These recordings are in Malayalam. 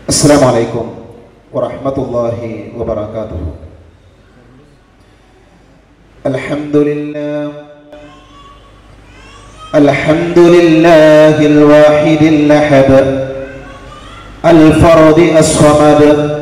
السلام عليكم ورحمة الله وبركاته الحمد لله الحمد لله الواحد الأحد الفرد الصمد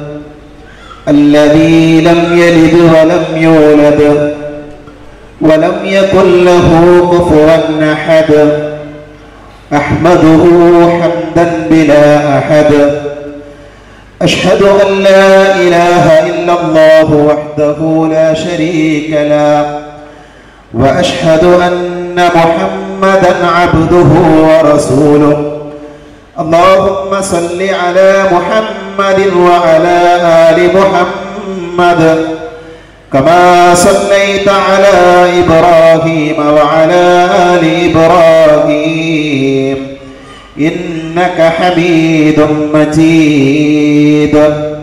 الذي لم يلد ولم يولد ولم يكن له كفوا أحد أحمده حمدا بلا أحد أشهد أن لا إله إلا الله وحده لا شريك له وأشهد أن محمدا عبده ورسوله اللهم صل على محمد وعلى آل محمد كما صليت على إبراهيم وعلى آل إبراهيم إنك حميد مجيد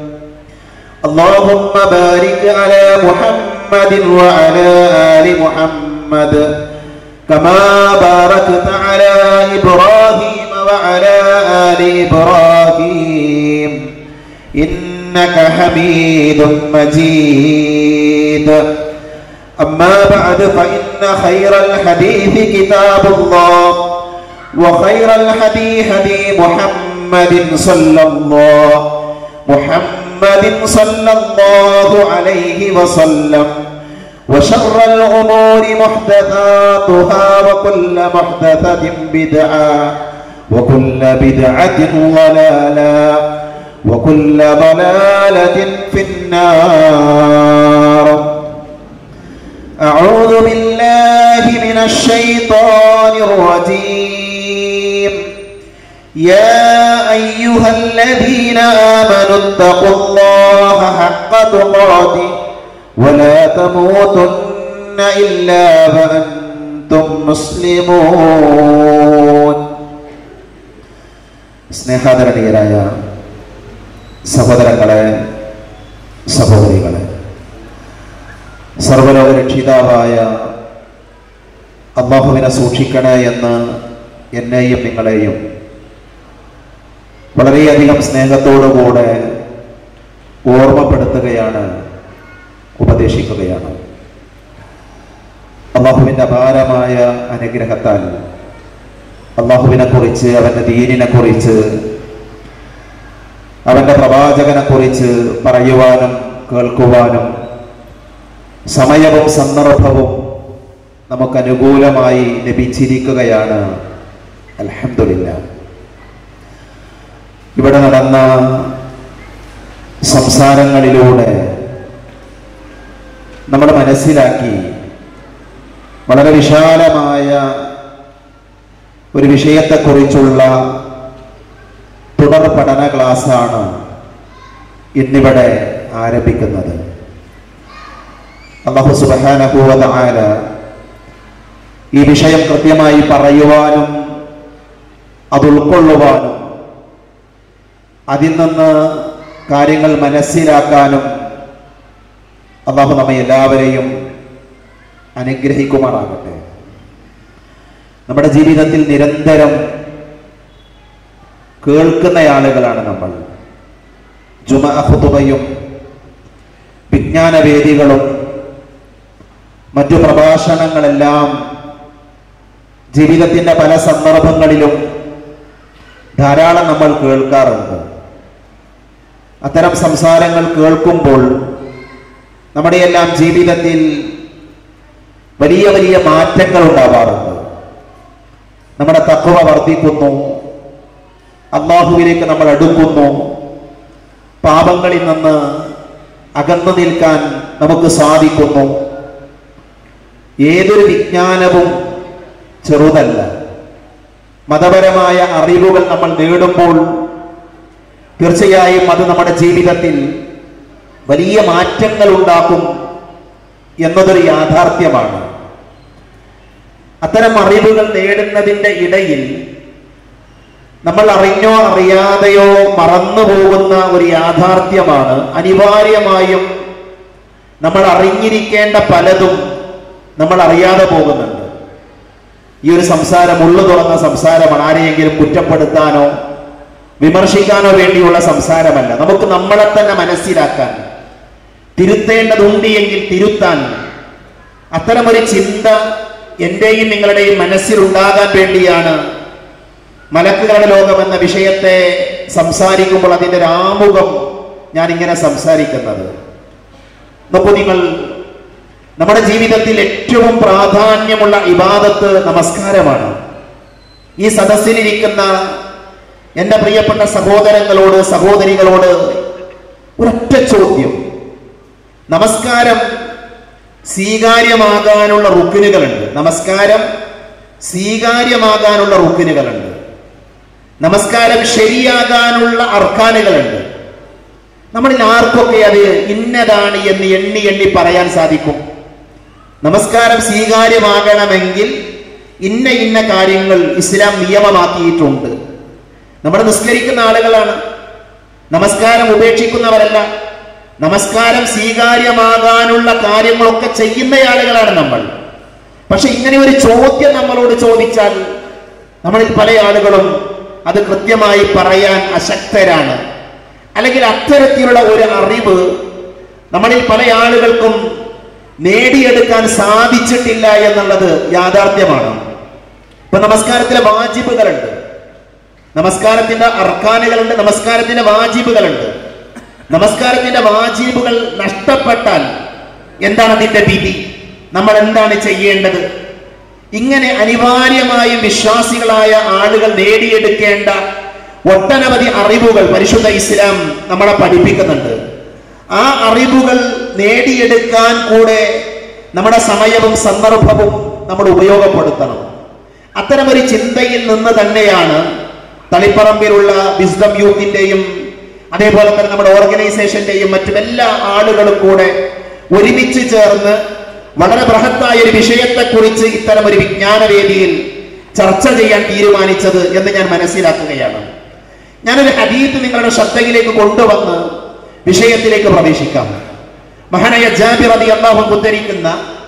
اللهم بارك على محمد وعلى آل محمد كما باركت على إبراهيم وعلى آل إبراهيم إنك حميد مجيد أما بعد فإن خير الحديث كتاب الله وخير الهدي هدي محمد صلى الله محمد صلى الله عليه وسلم وشر الأمور محدثاتها وكل محدثة بدعة وكل بدعة ضلالة وكل ضلالة في النار أعوذ بالله من الشيطان الرجيم يا أيها الذين آمنوا اتقوا الله حق تقاته ولا تموتن إلا وأنتم مسلمون സ്നേഹാദരണീയരായ സഹോദരങ്ങളെ സഹോദരികളെ സർവലോക രക്ഷിതാവായ അള്ളാഹുവിനെ സൂക്ഷിക്കണേ എന്ന് എന്നെയും നിങ്ങളെയും വളരെയധികം സ്നേഹത്തോടുകൂടെ ഓർമ്മപ്പെടുത്തുകയാണ് ഉപദേശിക്കുകയാണ് അള്ളാഹുവിൻ്റെ അപാരമായ അനുഗ്രഹത്താൽ അള്ളാഹുവിനെ കുറിച്ച് അവൻ്റെ ദീനിനെ കുറിച്ച് അവൻ്റെ പ്രവാചകനെ കുറിച്ച് പറയുവാനും കേൾക്കുവാനും സമയവും സന്ദർഭവും നമുക്ക് അനുകൂലമായി ലഭിച്ചിരിക്കുകയാണ് അലഹമില്ല ഇവിടെ നടന്ന സംസാരങ്ങളിലൂടെ നമ്മൾ മനസ്സിലാക്കി വളരെ വിശാലമായ ഒരു വിഷയത്തെക്കുറിച്ചുള്ള തുടർ പഠന ക്ലാസ്സാണ് ഇന്നിവിടെ ആരംഭിക്കുന്നത് അള്ളാഹു സുബാനഹൂവത ആല ഈ വിഷയം കൃത്യമായി പറയുവാനും അത് ഉൾക്കൊള്ളുവാനും അതിൽ നിന്ന് കാര്യങ്ങൾ മനസ്സിലാക്കാനും അള്ളാഹു നമ്മെ എല്ലാവരെയും അനുഗ്രഹിക്കുമാറാകട്ടെ നമ്മുടെ ജീവിതത്തിൽ നിരന്തരം കേൾക്കുന്ന ആളുകളാണ് നമ്മൾ ജുമ അഹുതുബയും വിജ്ഞാനവേദികളും മറ്റു പ്രഭാഷണങ്ങളെല്ലാം ജീവിതത്തിൻ്റെ പല സന്ദർഭങ്ങളിലും ധാരാളം നമ്മൾ കേൾക്കാറുണ്ട് അത്തരം സംസാരങ്ങൾ കേൾക്കുമ്പോൾ നമ്മുടെയെല്ലാം ജീവിതത്തിൽ വലിയ വലിയ മാറ്റങ്ങൾ ഉണ്ടാവാറുണ്ട് നമ്മുടെ തത്വ വർദ്ധിക്കുന്നു അള്ളാഹുവിലേക്ക് നമ്മൾ അടുക്കുന്നു പാപങ്ങളിൽ നിന്ന് അകന്നു നിൽക്കാൻ നമുക്ക് സാധിക്കുന്നു ഏതൊരു വിജ്ഞാനവും ചെറുതല്ല മതപരമായ അറിവുകൾ നമ്മൾ നേടുമ്പോൾ തീർച്ചയായും അത് നമ്മുടെ ജീവിതത്തിൽ വലിയ മാറ്റങ്ങൾ ഉണ്ടാക്കും എന്നതൊരു യാഥാർത്ഥ്യമാണ് അത്തരം അറിവുകൾ നേടുന്നതിൻ്റെ ഇടയിൽ നമ്മൾ അറിഞ്ഞോ അറിയാതെയോ മറന്നു പോകുന്ന ഒരു യാഥാർത്ഥ്യമാണ് അനിവാര്യമായും നമ്മൾ അറിഞ്ഞിരിക്കേണ്ട പലതും നമ്മൾ അറിയാതെ പോകുന്നുണ്ട് ഈ ഒരു സംസാരം ഉള്ളു തുറന്ന സംസാരമാണ് ആരെയെങ്കിലും കുറ്റപ്പെടുത്താനോ വിമർശിക്കാനോ വേണ്ടിയുള്ള സംസാരമല്ല നമുക്ക് നമ്മളെ തന്നെ മനസ്സിലാക്കാൻ തിരുത്തേണ്ടതുണ്ട് എങ്കിൽ തിരുത്താൻ അത്തരമൊരു ചിന്ത എന്റെയും നിങ്ങളുടെയും മനസ്സിലുണ്ടാകാൻ വേണ്ടിയാണ് മലക്കുകളുടെ ലോകം എന്ന വിഷയത്തെ സംസാരിക്കുമ്പോൾ അതിൻ്റെ ഒരു ആമുഖം ഞാൻ ഇങ്ങനെ സംസാരിക്കുന്നത് നോക്കൂ നിങ്ങൾ നമ്മുടെ ജീവിതത്തിൽ ഏറ്റവും പ്രാധാന്യമുള്ള ഇബാദത്ത് നമസ്കാരമാണ് ഈ സദസ്സിലിരിക്കുന്ന എൻ്റെ പ്രിയപ്പെട്ട സഹോദരങ്ങളോട് സഹോദരികളോട് ഒരൊറ്റ ചോദ്യം നമസ്കാരം സ്വീകാര്യമാകാനുള്ള റുക്കിനുകളുണ്ട് നമസ്കാരം സ്വീകാര്യമാകാനുള്ള റുക്കിനുകളുണ്ട് നമസ്കാരം ശരിയാകാനുള്ള അർക്കാനുകളുണ്ട് നമ്മളിൽ ആർക്കൊക്കെ അത് ഇന്നതാണ് എന്ന് എണ്ണി എണ്ണി പറയാൻ സാധിക്കും നമസ്കാരം സ്വീകാര്യമാകണമെങ്കിൽ ഇന്ന ഇന്ന കാര്യങ്ങൾ ഇസ്ലാം നിയമമാക്കിയിട്ടുണ്ട് നമ്മൾ നിസ്കരിക്കുന്ന ആളുകളാണ് നമസ്കാരം ഉപേക്ഷിക്കുന്നവരല്ല നമസ്കാരം സ്വീകാര്യമാകാനുള്ള കാര്യങ്ങളൊക്കെ ചെയ്യുന്ന ആളുകളാണ് നമ്മൾ പക്ഷെ ഇങ്ങനെ ഒരു ചോദ്യം നമ്മളോട് ചോദിച്ചാൽ നമ്മളിൽ പല ആളുകളും അത് കൃത്യമായി പറയാൻ അശക്തരാണ് അല്ലെങ്കിൽ അത്തരത്തിലുള്ള ഒരു അറിവ് നമ്മളിൽ പല ആളുകൾക്കും നേടിയെടുക്കാൻ സാധിച്ചിട്ടില്ല എന്നുള്ളത് യാഥാർത്ഥ്യമാണ് ഇപ്പൊ നമസ്കാരത്തിലെ വാജിബുകളുണ്ട് നമസ്കാരത്തിന്റെ അർക്കാനുകളുണ്ട് നമസ്കാരത്തിന്റെ വാജിബുകളുണ്ട് നമസ്കാരത്തിന്റെ വാജിബുകൾ നഷ്ടപ്പെട്ടാൽ എന്താണ് അതിന്റെ വിധി നമ്മൾ എന്താണ് ചെയ്യേണ്ടത് ഇങ്ങനെ അനിവാര്യമായും വിശ്വാസികളായ ആളുകൾ നേടിയെടുക്കേണ്ട ഒട്ടനവധി അറിവുകൾ പരിശുദ്ധ ഇസ്ലാം നമ്മളെ പഠിപ്പിക്കുന്നുണ്ട് ആ അറിവുകൾ നേടിയെടുക്കാൻ കൂടെ നമ്മുടെ സമയവും സന്ദർഭവും നമ്മൾ ഉപയോഗപ്പെടുത്തണം അത്തരമൊരു ചിന്തയിൽ നിന്ന് തന്നെയാണ് തളിപ്പറമ്പിലുള്ള വിസ്ഡം യൂത്തിന്റെയും അതേപോലെ തന്നെ നമ്മുടെ ഓർഗനൈസേഷന്റെയും മറ്റും എല്ലാ ആളുകളും കൂടെ ഒരുമിച്ച് ചേർന്ന് വളരെ ബൃഹത്തായ ഒരു വിഷയത്തെക്കുറിച്ച് ഇത്തരം ഒരു വിജ്ഞാനവേദിയിൽ ചർച്ച ചെയ്യാൻ തീരുമാനിച്ചത് എന്ന് ഞാൻ മനസ്സിലാക്കുകയാണ് ഞാനൊരു ഹദീത്ത് നിങ്ങളുടെ ശ്രദ്ധയിലേക്ക് കൊണ്ടുവന്ന് വിഷയത്തിലേക്ക് പ്രവേശിക്കാം മഹാനായ ജാബിർ അതി അള്ളാഹു ഉദ്ധരിക്കുന്ന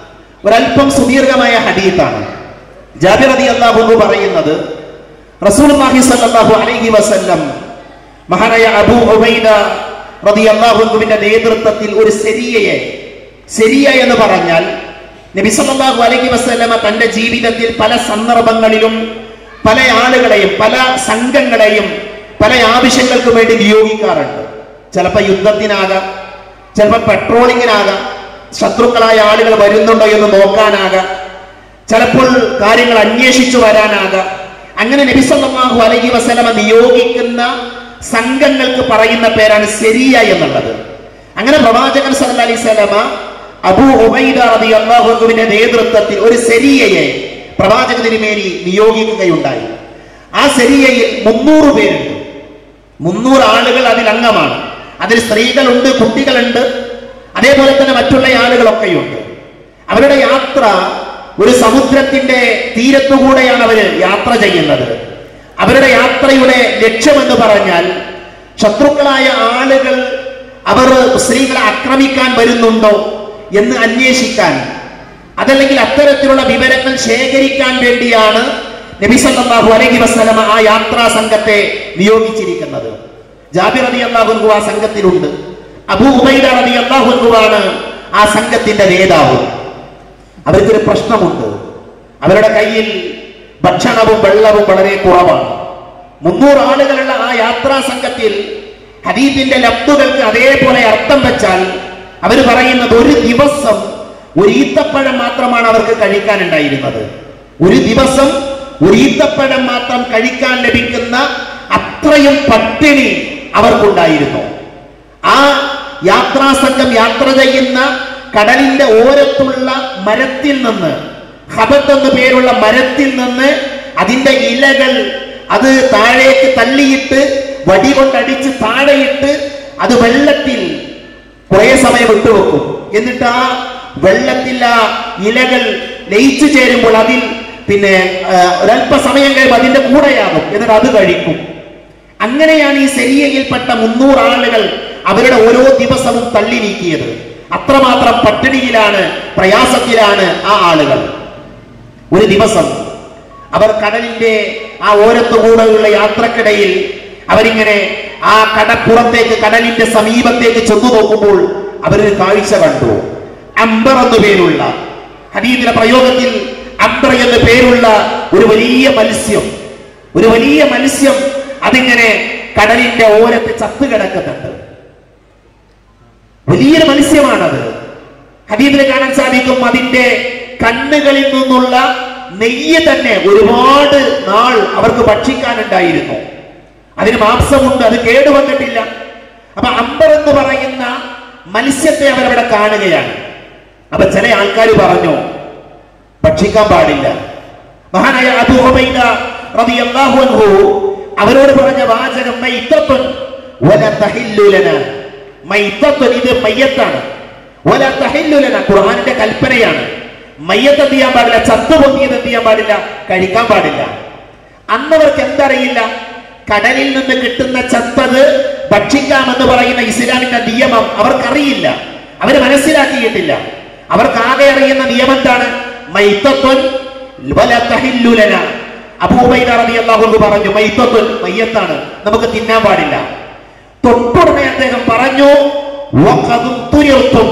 ഒരല്പം സുദീർഘമായ ഹദീത്താണ് ജാബിർ അതി അള്ളാഹു പറയുന്നത് റസൂലുള്ളാഹി സ്വല്ലല്ലാഹു അലൈഹി വസല്ലം മഹാനായ അബൂ ഉബൈദ റളിയല്ലാഹുവിന്റെ നേതൃത്വത്തിൽ ഒരു സെരിയയെ സെരിയ എന്ന് പറഞ്ഞാൽ നബി സല്ലല്ലാഹു അലൈഹി വസല്ലമ തന്റെ ജീവിതത്തിൽ പല സന്ദർഭങ്ങളിലും പല ആളുകളെയും പല സംഘങ്ങളെയും പല ആവശ്യങ്ങൾക്ക് വേണ്ടി നിയോഗിക്കാറുണ്ട് ചിലപ്പോൾ യുദ്ധത്തിനാകാം ചിലപ്പോൾ പെട്രോളിങ്ങിനാകാം ശത്രുക്കളായ ആളുകൾ വരുന്നുണ്ടോ എന്ന് നോക്കാനാകാം ചിലപ്പോൾ കാര്യങ്ങൾ അന്വേഷിച്ചു വരാനാകാം അങ്ങനെ നബി സല്ലല്ലാഹു അലൈഹി വസല്ലമ നിയോഗിക്കുന്ന സംഘങ്ങൾക്ക് പറയുന്ന പേരാണ് ശരിയ എന്നുള്ളത് അങ്ങനെ പ്രവാചകൻ സല്ലല്ലാഹു അലൈഹി വസല്ലമ അബൂ ഉബൈദ റളിയല്ലാഹു അൻഹുവിന്റെ നേതൃത്വത്തിൽ ഒരു ശരിയയെ പ്രവാചക തിരുമേനി നിയോഗിക്കുകയുണ്ടായി ആ ശരിയയിൽ മുന്നൂറ് പേരുണ്ട് മുന്നൂറ് ആളുകൾ അതിൽ അംഗമാണ് അതിൽ സ്ത്രീകളുണ്ട് കുട്ടികളുണ്ട് അതേപോലെ തന്നെ മറ്റുള്ള ആളുകളൊക്കെയുണ്ട് അവരുടെ യാത്ര ഒരു സമുദ്രത്തിന്റെ തീരത്തുകൂടെയാണ് അവര് യാത്ര ചെയ്യുന്നത് അവരുടെ യാത്രയുടെ ലക്ഷ്യമെന്ന് പറഞ്ഞാൽ ശത്രുക്കളായ ആളുകൾ അവർ സ്ത്രീകളെ ആക്രമിക്കാൻ വരുന്നുണ്ടോ എന്ന് അന്വേഷിക്കാൻ അതല്ലെങ്കിൽ അത്തരത്തിലുള്ള വിവരങ്ങൾ ശേഖരിക്കാൻ വേണ്ടിയാണ് നബി സല്ലല്ലാഹു അലൈഹി വസല്ലമ ആ യാത്രാ സംഘത്തെ നിയോഗിച്ചിരിക്കുന്നത് ജാബിർ റതി അള്ളാഹുൻഹു ആ സംഘത്തിലുണ്ട് അബൂ ഉബൈദ റതി അള്ളാഹുൻഹുവാണ് ആ സംഘത്തിന്റെ നേതാവ് അവർക്കൊരു പ്രശ്നമുണ്ട് അവരുടെ കയ്യിൽ ഭക്ഷണവും വെള്ളവും വളരെ കുറവാണ് മുന്നൂറ് ആളുകളുള്ള ആ യാത്രാ സംഘത്തിൽ ഹദീബിന്റെ ലബ്ദുകൾക്ക് അതേപോലെ അർത്ഥം വെച്ചാൽ അവർ പറയുന്നത് ഒരു ദിവസം ഒരു ഈത്തപ്പഴം മാത്രമാണ് അവർക്ക് കഴിക്കാനുണ്ടായിരുന്നത് ഒരു ദിവസം ഒരു ഈത്തപ്പഴം മാത്രം കഴിക്കാൻ ലഭിക്കുന്ന അത്രയും പട്ടിണി അവർക്കുണ്ടായിരുന്നു ആ യാത്രാ സംഘം യാത്ര ചെയ്യുന്ന കടലിന്റെ ഓരത്തുള്ള മരത്തിൽ നിന്ന് ഹബത്ത് എന്ന പേരുള്ള മരത്തിൽ നിന്ന് അതിന്റെ ഇലകൾ അത് താഴേക്ക് തള്ളിയിട്ട് വടി കൊണ്ടടിച്ച് താഴെയിട്ട് അത് വെള്ളത്തിൽ കുറെ സമയം വിട്ടുവെക്കും എന്നിട്ട് ആ വെള്ളത്തിൽ ആ ഇലകൾ ലയിച്ചു ചേരുമ്പോൾ അതിൽ പിന്നെ ആ, ഒരല്പസമയം കഴിയുമ്പോൾ അതിന്റെ കൂടെയാകും എന്നിട്ട് അത് കഴിക്കും അങ്ങനെയാണ് ഈ സെരിയയിൽപ്പെട്ട മുന്നൂറ് ആളുകൾ അവരുടെ ഓരോ ദിവസവും തള്ളി നീക്കിയത് അത്രമാത്രം പട്ടിണിയിലാണ് പ്രയാസത്തിലാണ് ആ ആളുകൾ ഒരു ദിവസം അവർ കടലിന്റെ ആ ഓരത്തുകൂടെയുള്ള യാത്രക്കിടയിൽ അവരിങ്ങനെ ആ കടപ്പുറത്തേക്ക് കടലിന്റെ സമീപത്തേക്ക് ചെന്നു നോക്കുമ്പോൾ അവരൊരു കാഴ്ച കണ്ടു അംബർ എന്നു പേരുള്ള ഹദീദിന്റെ പ്രയോഗത്തിൽ അംബർ എന്ന് പേരുള്ള ഒരു വലിയ മത്സ്യം ഒരു വലിയ മത്സ്യം അതിങ്ങനെ കടലിന്റെ ഓരത്ത് ചത്തു കിടക്കുന്നുണ്ട് വലിയൊരു മത്സ്യമാണത് ഹദീദിൽ കാണാൻ സാധിക്കും അതിന്റെ കണ്ണുകളിൽ നിന്നുള്ള നെയ്യ് തന്നെ ഒരുപാട് നാൾ അവർക്ക് ഭക്ഷിക്കാനുണ്ടായിരുന്നു അതിന് മാംസമുണ്ട് അത് കേടുവന്നിട്ടില്ല അപ്പൊ അമ്പർ എന്ന് പറയുന്ന മത്സ്യത്തെ അവരവിടെ കാണുകയാണ് അപ്പൊ ചില ആൾക്കാർ പറഞ്ഞു ഭക്ഷിക്കാൻ പാടില്ല മഹാനായ അബൂ ഉബൈദ റളിയല്ലാഹു അൻഹു അവരോട് പറഞ്ഞ വാചകം മൈത്തത്തുൻ വല തഹില്ലു ലനാ മൈത്തത്തുൻ ഇത് മയ്യത്താണ് വല തഹില്ലു ലനാ ഖുർആനിന്റെ കൽപ്പനയാണ് മയ്യത്ത് എന്ത് ചെയ്യാൻ പാടില്ല ചത്തുപൊങ്ങിയത് എന്ത് ചെയ്യാൻ പാടില്ല കഴിക്കാൻ പാടില്ല അന്നവർക്ക് എന്തറിയില്ല കടലിൽ നിന്ന് കിട്ടുന്ന ചത്തത് ഭക്ഷിക്കാമെന്ന് പറയുന്ന ഇസ്ലാമിന്റെ നിയമം അവർക്കറിയില്ല അവര് മനസ്സിലാക്കിയിട്ടില്ല അവർക്ക് ആകെ അറിയുന്ന നിയമം എന്താണ് മൈത്തത്വൻ വല തഹില്ലു ലനാ അബൂബൈദ റളിയല്ലാഹു അൻഹു പറഞ്ഞു മൈത്തത്തുൻ മയ്യത്താണ് നമുക്ക് തിന്നാൻ പാടില്ല തൊട്ടുടനെ അദ്ദേഹം പറഞ്ഞു വഖദും തുരിർത്തും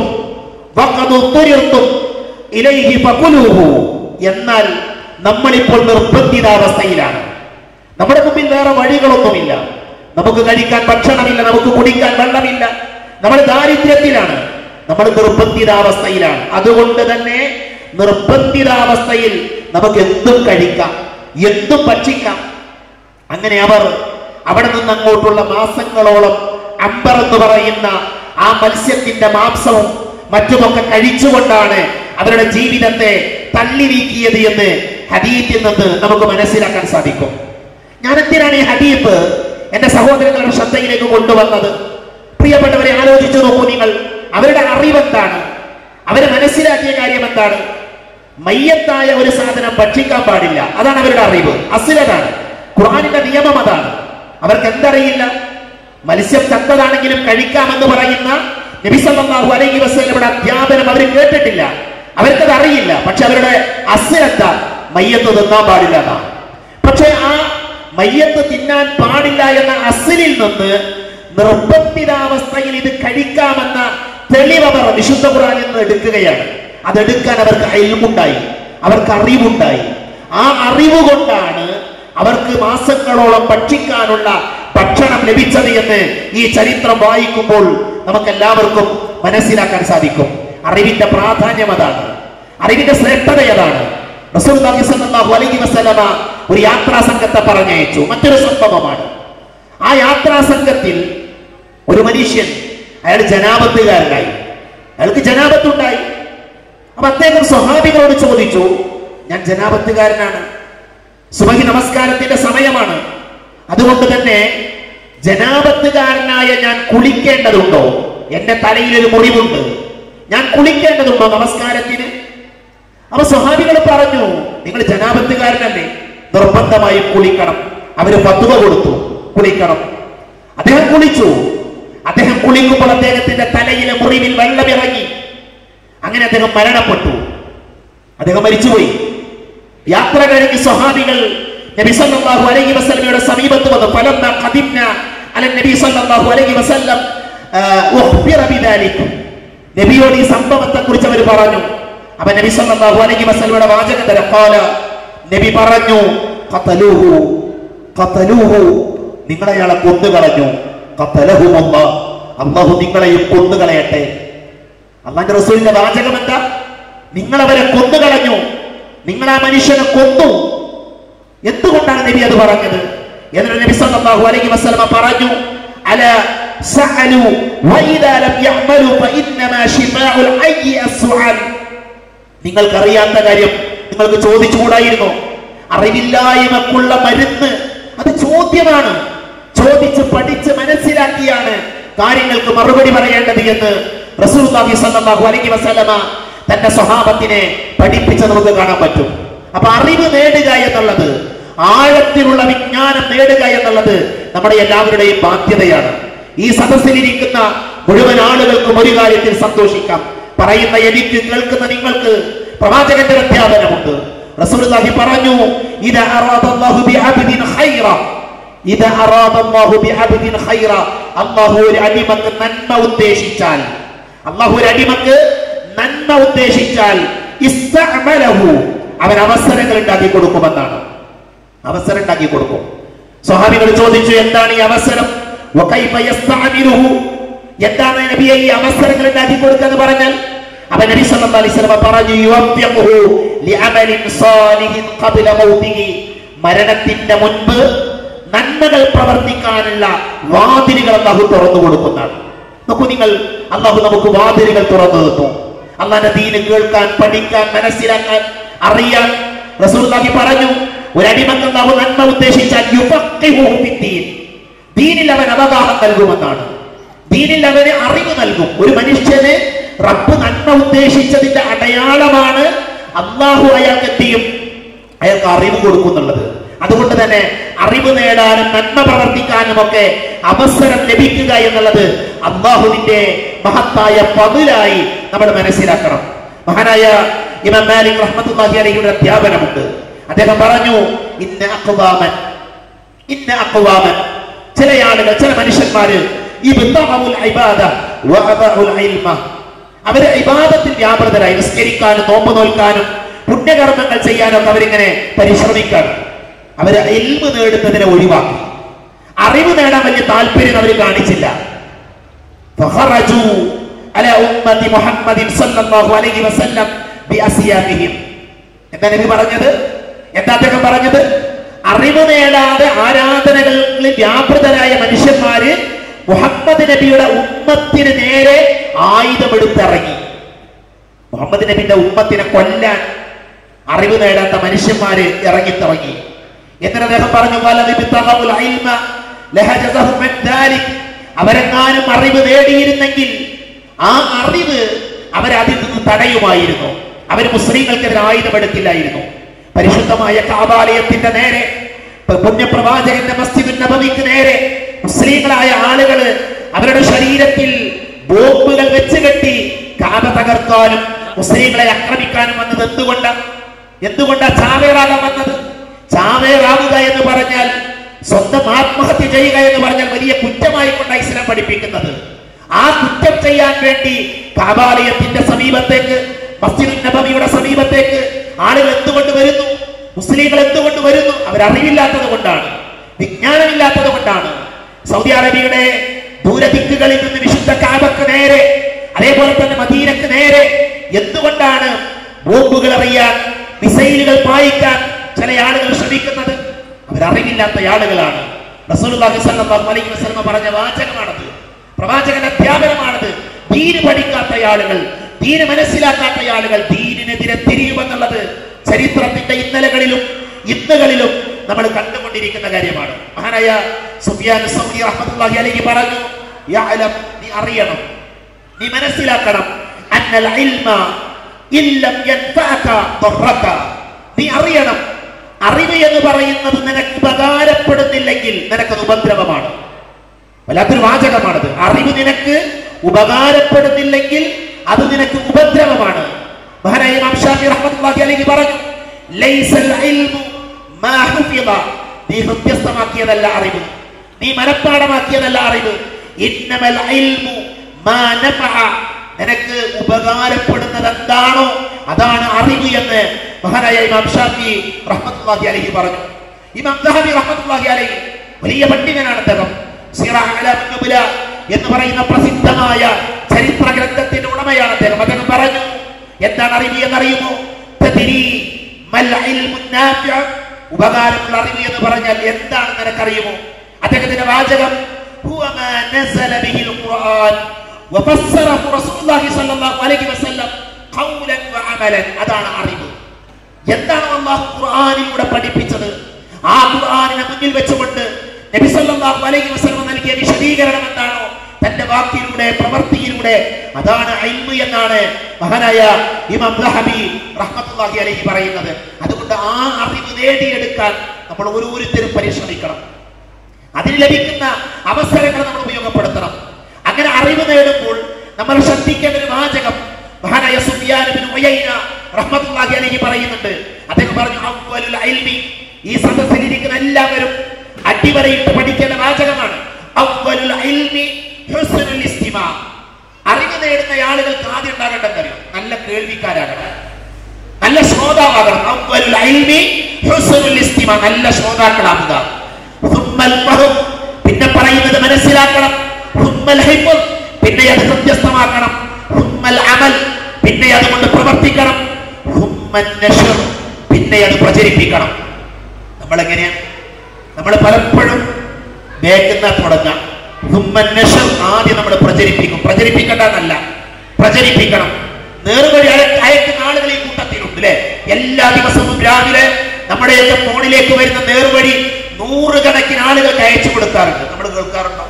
വഖദും തുരിർത്തും ഇലൈഹി ഫകുലൂഹു എന്നാൽ നമ്മളിപ്പോൾ നിർബന്ധിതാവസ്ഥയിലാണ് നമ്മുടെ മുമ്പിൽ വേറെ വഴികളൊന്നുമില്ല നമുക്ക് കഴിക്കാൻ ഭക്ഷണമില്ല നമുക്ക് കുടിക്കാൻ വെള്ളമില്ല നമ്മൾ ദാരിദ്ര്യത്തിലാണ് നമ്മൾ നിർബന്ധിതാവസ്ഥയിലാണ് അതുകൊണ്ട് തന്നെ നിർബന്ധിതാവസ്ഥയിൽ നമുക്ക് എന്തും കഴിക്കാം എന്തും ഭക്ഷിക്കാം അങ്ങനെ അവർ അവിടെ നിന്ന് അങ്ങോട്ടുള്ള മാസങ്ങളോളം അമ്പർ എന്ന് പറയുന്ന ആ മത്സ്യത്തിന്റെ മാംസവും മറ്റുമൊക്കെ കഴിച്ചുകൊണ്ടാണ് അവരുടെ ജീവിതത്തെ തള്ളി നീക്കിയത് എന്ന് ഹദീത്തിൽ നിന്ന് നമുക്ക് മനസ്സിലാക്കാൻ സാധിക്കും ഞാൻ എന്തിനാണ് ഈ ഹദീഫ് എന്റെ സഹോദരങ്ങളുടെ ശ്രദ്ധയിലേക്ക് കൊണ്ടുവന്നത് പ്രിയപ്പെട്ടവരെ ആലോചിച്ചു നോക്കൂ നിങ്ങൾ അവരുടെ അറിവെന്താണ് അവര് മനസ്സിലാക്കിയ കാര്യം എന്താണ് മയ്യത്തായ ഒരു സാധനം ഭക്ഷിക്കാൻ പാടില്ല അതാണ് അവരുടെ അറിവ് അസിലതാണ് ഖുർആനിന്റെ നിയമം അതാണ് അവർക്ക് എന്തറിയില്ല മത്സ്യം ചത്തതാണെങ്കിലും കഴിക്കാമെന്ന് പറയുന്ന നബി സല്ലല്ലാഹു അലൈഹി വസല്ലമയുടെ അധ്യാപനം അവർ കേട്ടിട്ടില്ല അവർക്കത് അറിയില്ല പക്ഷെ അവരുടെ അസിലത്ത മയ്യത്ത് തിന്നാൻ പാടില്ല എന്നാണ് പക്ഷെ ആ മയ്യത്ത് തിന്നാൻ പാടില്ല എന്ന അസിലിൽ നിന്ന് നിർബന്ധിതാവസ്ഥയിൽ ഇത് കഴിക്കാമെന്ന തെളിവ് അവർ വിശുദ്ധ ഖുർആനിൽ നിന്ന് എടുക്കുകയാണ് അതെടുക്കാൻ അവർക്ക് അയൽമുണ്ടായി അവർക്ക് അറിവുണ്ടായി ആ അറിവ് കൊണ്ടാണ് അവർക്ക് മാസങ്ങളോളം ഭക്ഷിക്കാനുള്ള ഭക്ഷണം ലഭിച്ചത് എന്ന് ഈ ചരിത്രം വായിക്കുമ്പോൾ നമുക്ക് എല്ലാവർക്കും മനസ്സിലാക്കാൻ സാധിക്കും അറിവിന്റെ പ്രാധാന്യം അതാണ് അറിവിന്റെ ശ്രേഷ്ഠത അതാണ് റസൂലുള്ളാഹി സ്വല്ലല്ലാഹു അലൈഹി വസല്ലമ ഒരു യാത്രാ സംഘത്തെ പറഞ്ഞയച്ചു മറ്റൊരു സംഭവമാണ് ആ യാത്രാ സംഘത്തിൽ ഒരു മനുഷ്യൻ അയാൾ ജനാപത്തുകാരനായി അയാൾക്ക് ജനാപത്തുണ്ടായി അപ്പൊ അദ്ദേഹം സ്വഹാബികളോട് ചോദിച്ചു ഞാൻ ജനാപത്തുകാരനാണ് സുബഹി നമസ്കാരത്തിന്റെ സമയമാണ് അതുകൊണ്ട് തന്നെ ജനാപത്തുകാരനായ ഞാൻ കുളിക്കേണ്ടതുണ്ടോ എന്റെ തലയിൽ ഒരു മുറിവുണ്ട് ഞാൻ കുളിക്കേണ്ടതുണ്ടോ നമസ്കാരത്തിന് അപ്പൊ സ്വഹാബികൾ പറഞ്ഞു നിങ്ങൾ ജനാപത്തുകാരനല്ലേ നിർബന്ധമായും കുളിക്കണം അവര് പത്തുവ കൊടുത്തു കുളിക്കണം അദ്ദേഹം കുളിച്ചു അദ്ദേഹം കുളിക്കുമ്പോൾ അദ്ദേഹത്തിന്റെ തലയിലെ മുറിവിൽ വെള്ളമിറങ്ങി അങ്ങനെ അദ്ദേഹം മരണപ്പെട്ടു അദ്ദേഹം മരിച്ചുപോയി യാത്ര കഴിഞ്ഞ് സ്വഹാബികൾ നബി സല്ലല്ലാഹു അലൈഹി വസല്ലമയുടെ സമീപത്ത് വന്നു ഫലമ്മ ഖദിംന അല നബി സല്ലല്ലാഹു അലൈഹി വസല്ലം ആ, ഉഖ്ബിറ ബിദാലിക് നബിയോട് ഈ സംഭവത്തെ കുറിച്ച് അവർ പറഞ്ഞു അപ്പൊ നബി സല്ലല്ലാഹു അലൈഹി വസല്ലമയുടെ വാചകം തരാം ഖാല നബി പറഞ്ഞു ഖതലൂഹു ഖതലൂഹു നിങ്ങളെ അയാളെ കൊന്നുകളഞ്ഞു ഖതലഹുമല്ല അല്ലാഹു നിങ്ങളെയും കൊന്നുകളയട്ടെ അള്ളാന്റെ റസൂലിന്റെ വാചകം എന്താ നിങ്ങൾ അവരെ കൊന്നുകളഞ്ഞു നിങ്ങൾ ആ മനുഷ്യനെ കൊന്നു എന്തുകൊണ്ടാണ് നബി അത് പറഞ്ഞത് എന്നിട്ട് നബി സല്ലല്ലാഹു അലൈഹി വസല്ലമ പറഞ്ഞു അല സഅലു വഇദാ ലം യഅമലു ഫഇന്നമാ ശിഫാഉൽ ഹയ്യി അസ്സുഅൽ നിങ്ങൾക്കറിയാത്ത കാര്യം നിങ്ങൾക്ക് ചോദിച്ചുകൂടായിരുന്നോ അറിവില്ലായ്മക്കുള്ള മരുന്ന് അത് ചോദ്യമാണ് ചോദിച്ച് പഠിച്ച് മനസ്സിലാക്കിയാണ് കാര്യങ്ങൾക്ക് മറുപടി പറയേണ്ടത് എന്ന് റസൂലുള്ളാഹി സ്വല്ലല്ലാഹു അലൈഹി വസല്ലമ തന്റെ സ്വഭാവത്തിനെ പഠിപ്പിച്ച് നമുക്ക് കാണാൻ പറ്റും അപ്പൊ അറിവ് നേടുക എന്നുള്ളത് ആഴത്തിലുള്ള വിജ്ഞാനം നേടുക എന്നുള്ളത് നമ്മുടെ എല്ലാവരുടെയും ബാധ്യതയാണ് ഈ സദസ്സിലിരിക്കുന്ന മുഴുവൻ ആളുകൾക്കും ഒരു കാര്യത്തിൽ സന്തോഷിക്കാം പറയുന്ന എനിക്ക് കേൾക്കുന്ന നിങ്ങൾക്ക് പ്രവാചകന്റെ അധ്യാപനമുണ്ട് റസൂലുള്ളാഹി പറഞ്ഞു ഇദാ അറാദല്ലാഹു ബിഅബ്ദിൻ ഖൈറ ഇത് അറാദല്ലാഹു ബിഅബ്ദിൻ ഖൈറ അല്ലാഹു ഒരു അടിമക്ക് നന്മ ഉദ്ദേശിച്ചാൽ അല്ലാഹു ഒരു അടിമക്ക് നന്മ ഉദ്ദേശിച്ചാൽ ഇസ്തഅമലഹു അവൻ അവസരങ്ങൾ ഉണ്ടാക്കി കൊടുക്കുമെന്നാണ് അവസരം ഉണ്ടാക്കി കൊടുക്കും സ്വഹാബികൾ ചോദിച്ചു എന്താണ് ഈ അവസരം വകൈഫ യസ്തഅമിലുഹു എന്താണ് നബിയെ ഈ അവസരങ്ങൾ ഉണ്ടാക്കി കൊടുക്കുക എന്ന് പറഞ്ഞാൽ അവൻ നബി സല്ലല്ലാഹു അലൈഹി വസല്ലം പറഞ്ഞു യുവഫ്യഖുഹു ലിഅമലിൻ സാലിഹിൻ ഖബ്ല മൗതിഹി മരണത്തിന്റെ മുൻപ് നന്മകൾ പ്രവർത്തിക്കാനുള്ള വാതിലുകൾ അല്ലാഹു തുറന്നു കൊടുക്കുന്നതാണ് നോക്കൂ നിങ്ങൾ അല്ലാഹു നമുക്ക് വാതിലുകൾ തുറന്നു തന്നു അള്ളാന്റെ ദീന് കേൾക്കാൻ പഠിക്കാൻ മനസ്സിലാക്കാൻ അറിയാൻ റസൂലുള്ളാഹി പറഞ്ഞു ഒരു അടിമക്ക് അല്ലാഹു നന്മ ഉദ്ദേശിച്ചാൽ യുഫഖിഹുഹു ഫിദ്ദീൻ ദീനിൽ അവൻ അവഗാഹം നൽകുമെന്നാണ് ദീനിൽ അവന് അറിവ് നൽകും ഒരു മനുഷ്യന് റബ്ബ് നന്മ ഉദ്ദേശിച്ചതിന്റെ അടയാളമാണ് അള്ളാഹു അയാൾക്ക് എന്ത് ചെയ്യും അയാൾക്ക് അറിവ് കൊടുക്കുന്നുള്ളത് അതുകൊണ്ട് തന്നെ അറിവ് നേടാനും നന്മ പ്രവർത്തിക്കാനും ഒക്കെ അവസരം ലഭിക്കുക എന്നുള്ളത് അള്ളാഹുവിന്റെ മഹത്തായ പതിലായി നമ്മൾ മനസ്സിലാക്കണം മഹാനായ ഇമാം മാലിക് റഹ്മത്തുള്ളാഹി അലൈഹിയുടെ അധ്യാപനമുണ്ട് അദ്ദേഹം പറഞ്ഞു ഇന്ന അഖ്വാമൻ ഇന്ന അഖ്വാമൻ ചില ആളുകൾ ചില മനുഷ്യന്മാര് ഇബ്തഗഉൽ ഇബാദ വഅദഉൽ ഇൽമ അവര് ഇബാദത്തിൽ വ്യാപൃതരായി നിസ്കരിക്കാനും നോമ്പ് നോൽക്കാനും പുണ്യകർമ്മങ്ങൾ ചെയ്യാനൊക്കെ അവരിങ്ങനെ പരിശ്രമിക്കാണ് അവര് എൽമ് നേടുന്നതിനെ ഒഴിവാക്കി അറിവ് നേടാൻ വലിയ താല്പര്യം അവർ കാണിച്ചില്ല فخرجوا على أمة محمد صلى الله عليه وسلم بأسيافهم എന്താ നബി പറഞ്ഞത് എന്താ അദ്ദേഹം പറഞ്ഞത് അറിവ് നേടാതെ ആരാധനകളിൽ വ്യാപൃതരായ മനുഷ്യന്മാര് മുഹമ്മദ് നബിയുടെ ഉമ്മത്തിന് നേരെ ആയുധമെടുത്തിറങ്ങി മുഹമ്മദ് നബിന്റെ ഉമ്മത്തിനെ കൊല്ലാൻ അറിവ് നേടാത്ത മനുഷ്യന്മാര് ഇറങ്ങിത്തിറങ്ങി എന്നിട്ട് അദ്ദേഹം പറഞ്ഞു "വലദ് ഇബ്തഗഉൽ ഇൽമ ലഹജസഹും മിൻ ദാലിക്." അവരെങ്ങാനും അറിവ് നേടിയിരുന്നെങ്കിൽ ആ അറിവ് അവരതിൽ നിന്ന് തടയുമായിരുന്നു അവർ മുസ്ലിങ്ങൾക്കെതിരെ ആയുധമെടുക്കില്ലായിരുന്നു പരിശുദ്ധമായ കാബാലയത്തിന്റെ നേരെ പ- പുണ്യപ്രവാചകന്റെ മസ്ജിദ് നബവിക്ക് നേരെ മുസ്ലിങ്ങളായ ആളുകള് അവരുടെ ശരീരത്തിൽ ബോംബുകൾ വെച്ച് കെട്ടി കാബ തകർക്കാനും മുസ്ലിങ്ങളെ ആക്രമിക്കാനും വന്നത് എന്തുകൊണ്ടാണ് എന്തുകൊണ്ടാ ചാവേറാകാൻ വന്നത് ചാവേറാവുക എന്ന് പറഞ്ഞാൽ സ്വന്തം ആത്മഹത്യ ചെയ്യുക എന്ന് പറഞ്ഞാൽ വലിയ കുറ്റമായി കൊണ്ടാണ് ഇസ്ലാം പഠിപ്പിക്കുന്നത് ആ കുറ്റം ചെയ്യാൻ വേണ്ടി കാബാലയത്തിന്റെ സമീപത്തേക്ക് മസ്ജിദ് നബവിയുടെ സമീപത്തേക്ക് ആളുകൾ എന്തുകൊണ്ട് വരുന്നു മുസ്ലിങ്ങൾ എന്തുകൊണ്ട് വരുന്നു അവരറിവില്ലാത്തത് കൊണ്ടാണ് വിജ്ഞാനമില്ലാത്തത് കൊണ്ടാണ് സൗദി അറേബ്യയുടെ ദൂരദിക്കുകളിൽ നിന്ന് വിശുദ്ധ കാബക്ക് നേരെ അതേപോലെ തന്നെ മദീനക്ക് നേരെ എന്തുകൊണ്ടാണ് ബോംബുകൾ എറിയാൻ മിസൈലുകൾ പായിക്കാൻ ചില ആളുകൾ ശ്രമിക്കുന്നത് അവരറിവില്ലാത്ത ആളുകളാണ് റസൂലുള്ളാഹി സ്വല്ലല്ലാഹു അലൈഹി വസല്ലം പറഞ്ഞ വാചകമാണത് പ്രവാചകന്റെ അധ്യാപനമാണത് ദീന് പഠിക്കാത്ത ആളുകൾ ദീന് മനസ്സിലാക്കാത്ത ആളുകൾ ദീനിനെതിരെ തിരിയുമെന്നുള്ളത് ചരിത്രത്തിന്റെ ഇന്നലകളിലും ഇന്നുകളിലും നമ്മൾ കണ്ടുകൊണ്ടിരിക്കുന്ന കാര്യമാണ് മഹാനായ സുഫിയാൻ സൗദി റഹ്മത്തുള്ളാഹി അലൈഹി പറഞ്ഞു യഅലം നീ അറിയണം നീ മനസ്സിലാക്കണം അന്നൽ ഇൽമ ഇല്ലം യൻഫഅക ضرك നീ അറിയണം അറിവ് എന്ന് പറയുന്നത് നിനക്ക് ഉപകാരപ്പെടുന്നില്ലെങ്കിൽ നിനക്കത് ഉപദ്രവമാണ് വല്ലാത്തൊരു വാചകമാണത് അറിവ് നിനക്ക് ഉപകാരപ്പെടുന്നില്ലെങ്കിൽ അത് നിനക്ക് ഉപദ്രവമാണ് മഹാനായ ഇമാം ഷാഫി റഹ്മത്തുള്ളാഹി അലൈഹി പറഞ്ഞു ലൈസൽ ഇൽമു മാ ഹുഫിള നീ ഹൃദ്യസ്ഥമാക്കിയതല്ല അറിവ് നീ മനഃപ്പാടമാക്കിയതല്ല അറിവ് ഇന്നമൽ ഇൽമു മാ നഫഅ നിനക്ക് ഉപകാരപ്പെടുന്നത് എന്താണോ അതാണ് അറിവ് എന്ന് മഹാനായ ഇമാം ഷാഫി റഹ്മത്തുള്ളാഹി അലൈഹി പറഞ്ഞു ഇമാം ദഹബി റഹ്മത്തുള്ളാഹി അലൈഹി വലിയ പണ്ഡിതനാണ് അദ്ദേഹം സിറ അലാം നുബ്ല എന്ന് പറയുന്ന പ്രസിദ്ധമായ ചരിത്ര ഗ്രന്ഥത്തിന്റെ ഉടമയാണ് അദ്ദേഹം അദ്ദേഹം പറഞ്ഞു എന്താണ് അറിവ് എന്നറിയുമോ തദ്രി മൽ ഇൽമു നാഫിഅ ഉപകാരമുള്ള അറിവ് എന്ന് പറഞ്ഞാൽ എന്താണ് നിനക്കറിയുമോ അദ്ദേഹത്തിന്റെ വാചകം ഹുവ മാ നസല ബിഹിൽ ഖുർആൻ വഫസ്സറഹു റസൂലുള്ളാഹി സ്വല്ലല്ലാഹു അലൈഹി വസല്ലം ഖൗലൻ വഅമലൻ അതാണ് അറിവ് എന്താണ് അള്ളാഹു ഖുർആനിലൂടെ പഠിപ്പിച്ചത് ആ ഖുർആനിനെ മുന്നിൽ വെച്ചുകൊണ്ട് നബി സല്ലല്ലാഹു അലൈഹി വസല്ലം നൽകിയ വിശദീകരണം എന്താണോ തന്റെ വാക്കിലൂടെ പ്രവൃത്തിയിലൂടെ അതാണ് ഇൽമ് എന്നാണ് മഹാനായ ഇമാം ദഹബി റഹ്മത്തുള്ളാഹി അലൈഹി പറയുന്നത് അതുകൊണ്ട് ആ അറിവ് നേടിയെടുക്കാൻ നമ്മൾ ഓരോരുത്തരും പരിശ്രമിക്കണം അതിന് ലഭിക്കുന്ന അവസരങ്ങൾ നമ്മൾ ഉപയോഗപ്പെടുത്തണം അങ്ങനെ അറിവ് നേടുമ്പോൾ നമ്മൾ ശ്രദ്ധിക്കേണ്ട ഒരു വാചകം മഹാനായ സുഫിയാൻ ഇബ്നു ഉയൈന റഹ്മത്തുള്ളാഹി അലൈഹി പറയുന്നുണ്ട് അദ്ദേഹം പറഞ്ഞു അവ്വലുൽ ഇൽമി ഈ സദസ്സിൽ ഇരിക്കുന്ന എല്ലാവരും അടിവരയിട്ട് പഠിക്കേണ്ട വാചകമാണ് അവ്വലുൽ ഇൽമി ഹുസ്നുൽ ഇസ്തിമാ അറിവ് നേടുന്ന ആളുകൾക്ക് ആദ്യം ഉണ്ടാകേണ്ടതറിയോ നല്ല കേൾവിക്കാരാകണം നല്ല ശ്രോതാവാകണം അവ്വലുൽ ഇൽമി ഹുസ്നുൽ ഇസ്തിമാ നല്ല ശ്രോതാക്കളാവുക സുമ്മൽ ഫഹം പിന്നെ പറയുന്നത് മനസ്സിലാക്കണം സുമ്മൽ ഹിഫ്ദ് പിന്നെ അത് ഹൃദ്യസ്ഥമാക്കണം സുമ്മൽ അമൽ പിന്നെ അതുകൊണ്ട് പ്രവർത്തിക്കണം സുമ്മൻ നശ്ർ പിന്നെ അത് പ്രചരിപ്പിക്കണം നമ്മൾ എങ്ങനെയാ നമ്മൾ പലപ്പോഴും വേഗന്ന തുടങ്ങാം സുമ്മൻ നശ്ർ ആദ്യം നമ്മൾ പ്രചരിപ്പിക്കും പ്രചരിപ്പിക്കേണ്ടതല്ല പ്രചരിപ്പിക്കണം നേർവഴി അയ- അയക്കുന്ന ആളുകൾ ഈ കൂട്ടത്തിലുണ്ട് അല്ലെ എല്ലാ ദിവസവും രാവിലെ നമ്മുടെയൊക്കെ ഫോണിലേക്ക് വരുന്ന നേർവഴി നൂറുകണക്കിന് ആളുകൾക്ക് അയച്ചു കൊടുക്കാറുണ്ട് നമ്മൾ കേൾക്കാറുണ്ടോ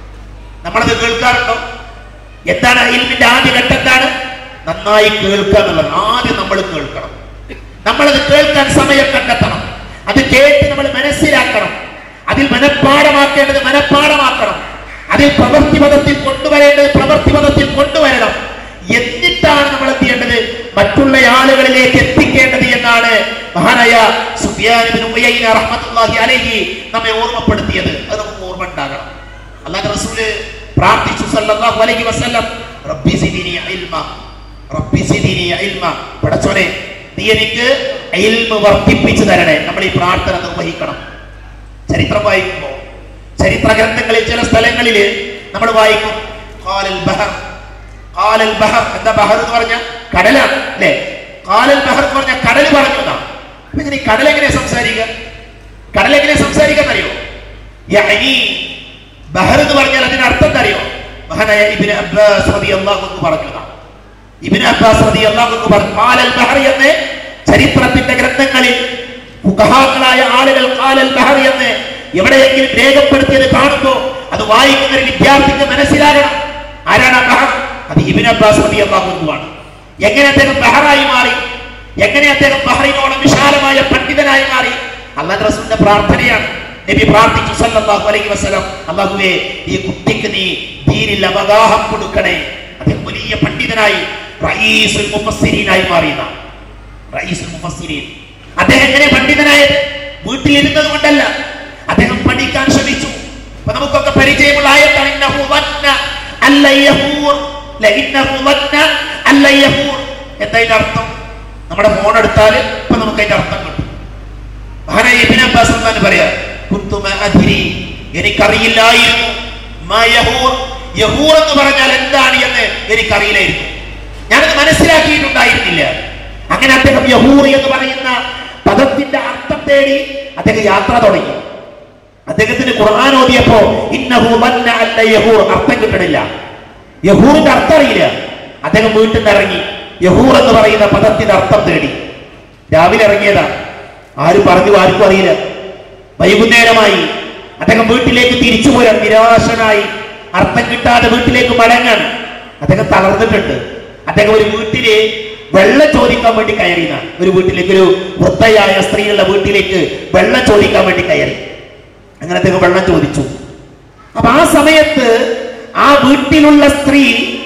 നമ്മളത് കേൾക്കാറുണ്ടോ എന്താണ് ഇൽമിന്റെ ആദ്യ ഘട്ടം എന്താണ് നന്നായി കേൾക്കുക എന്നുള്ളത് ആദ്യം നമ്മൾ കേൾക്കണം നമ്മളത് കേൾക്കാൻ സമയം കണ്ടെത്തണം അത് കേട്ട് നമ്മൾ മനസ്സിലാക്കണം അതിൽ മനഃപ്പാടമാക്കേണ്ടത് മനഃപ്പാടമാക്കണം അതിൽ പ്രവൃത്തി പദത്തിൽ കൊണ്ടുവരേണ്ടത് പ്രവൃത്തി പദത്തിൽ കൊണ്ടുവരണം എന്നിട്ടാണ് നമ്മൾ എന്ത് ചെയ്യേണ്ടത് മറ്റുള്ള ആളുകളിലേക്ക് എത്തിക്കേണ്ടത് എന്നാണ് മഹാനായ സുഫിയാൻ ഇബ്നു ഉയൈന റഹ്മത്തുള്ളാഹി അലൈഹി നമ്മെ ഓർമ്മപ്പെടുത്തിയത് അത് നമുക്ക് ഓർമ്മ ഉണ്ടാകണം അല്ലാഹു റസൂല് പ്രാർത്ഥിച്ചു സല്ലല്ലാഹു അലൈഹി വസല്ലം റബ്ബി സിദിനി ഇൽമ റബ്ബി സിദിനി ഇൽമ പടച്ചോനെ നീ എനിക്ക് ഇൽമ വർദ്ധിപ്പിച്ചു തരണേ നമ്മൾ ഈ പ്രാർത്ഥന നിർവഹിക്കണം ചരിത്രം വായിക്കുമ്പോൾ ചരിത്ര ഗ്രന്ഥങ്ങളിൽ ചില സ്ഥലങ്ങളിൽ നമ്മൾ വായിക്കും ഖാലൽ ബഹർ ഖാലൽ ബഹർ എന്താ ബഹർ എന്ന് പറഞ്ഞ കടലാണ് അല്ലേ ഖാലൽ ബഹർ എന്ന് പറഞ്ഞ കടൽ പറഞ്ഞു എന്നാണ് അപ്പൊ ഇങ്ങനെ ഈ കടൽ എങ്ങനെ സംസാരിക്കുക കടൽ എങ്ങനെ സംസാരിക്കാൻ അറിയോ യഅനി ബഹർ എന്ന് പറഞ്ഞാൽ അതിന് അർത്ഥം എന്താ അറിയോ മഹാനായ ഇബ്നു അബ്ബാസ് റളിയല്ലാഹു അൻഹു പറഞ്ഞതാണ് ഇബ്നു അബ്ബാസ് റളിയല്ലാഹു അൻഹു പറഞ്ഞു ഖാലൽ ബഹർ എന്ന് ചരിത്രത്തിന്റെ ഗ്രന്ഥങ്ങളിൽ ഫുഖഹാക്കളായ ആളുകൾ ഖാലൽ ബഹർ എന്ന് എവിടെയെങ്കിലും രേഖപ്പെടുത്തിയത് കാണുമ്പോൾ അത് വായിക്കുന്ന ഒരു വിദ്യാർത്ഥിക്ക് മനസ്സിലാകണം ആരാണ് ആ ബഹർ അത് ഇബ്നു അബ്ബാസ് റളിയല്ലാഹു അൻഹു ആണ് എങ്ങനെ അദ്ദേഹം ബഹറായി മാറി എങ്ങനെ അദ്ദേഹം ബഹറിനോളം വിശാലമായ പണ്ഡിതനായി മാറി അള്ളാഹ് റസൂലിന്റെ പ്രാർത്ഥനയാണ് നബി പ്രാർത്ഥിച്ചു സല്ലല്ലാഹു അലൈഹി വസല്ലം അല്ലാഹുവേ ഈ കുട്ടിക്ക് നീ ദീനിൽ അവഗാഹം കൊടുക്കണേ അദ്ദേഹം വലിയ പണ്ഡിതനായി റഈസുൽ മുഫസ്സിരീനായി മാറിയതാണ് റഈസുൽ മുഫസ്സിരീൻ അദ്ദേഹം എങ്ങനെ പണ്ഡിതനായത് വീട്ടിലിരുന്നത് കൊണ്ടല്ല അദ്ദേഹം പഠിക്കാൻ ശ്രമിച്ചു അപ്പൊ നമുക്കൊക്കെ പരിചയമുള്ള ആയത്താണ് ഇന്നഹു വന്ന അല്ല യഹൂർ ല ഇന്നഹു വന്ന അല്ല യഹൂർ എന്താ ഇതിന്റെ അർത്ഥം നമ്മുടെ ഫോൺ എടുത്താൽ ഇപ്പൊ നമുക്ക് അതിന്റെ അർത്ഥം കിട്ടും മഹാനായ ഇബ്നു അബ്ബാസ് റളിയല്ലാഹു പറയാ കുന്തു മാ അദ്രി എനിക്കറിയില്ലായിരുന്നു മാ യഹൂർ യഹൂർ എന്ന് പറഞ്ഞാൽ എന്താണ് എന്ന് എനിക്കറിയില്ലായിരുന്നു ഞാനത് മനസ്സിലാക്കിയിട്ടുണ്ടായിരുന്നില്ല അങ്ങനെ അദ്ദേഹം യഹൂർ എന്ന് പറയുന്ന പദത്തിന്റെ അർത്ഥം തേടി അദ്ദേഹം യാത്ര തുടങ്ങി അദ്ദേഹത്തിന് ഖുർആൻ ഓതിയപ്പോ ഇന്നഹു വന്ന അല്ല യഹൂർ അർത്ഥം കിട്ടണില്ല യഹൂറിന്റെ അർത്ഥം അറിയില്ല അദ്ദേഹം വീട്ടിൽ നിന്ന് ഇറങ്ങി യഹൂർ എന്ന് പറയുന്ന പദത്തിന്റെ അർത്ഥം തേടി രാവിലെ ഇറങ്ങിയതാണ് ആരും പറഞ്ഞു ആർക്കും അറിയില്ല വൈകുന്നേരമായി അദ്ദേഹം വീട്ടിലേക്ക് തിരിച്ചു പോരാൻ നിരാശനായി അർത്ഥം കിട്ടാതെ വീട്ടിലേക്ക് മടങ്ങാൻ അദ്ദേഹം തളർന്നിട്ടുണ്ട് അദ്ദേഹം ഒരു വീട്ടില് വെള്ളം ചോദിക്കാൻ വേണ്ടി കയറിയതാണ് ഒരു വീട്ടിലേക്ക് ഒരു വൃദ്ധയായ സ്ത്രീയുള്ള വീട്ടിലേക്ക് വെള്ളം ചോദിക്കാൻ വേണ്ടി കയറി അങ്ങനെ അദ്ദേഹം വെള്ളം ചോദിച്ചു അപ്പൊ ആ സമയത്ത് ആ വീട്ടിലുള്ള സ്ത്രീ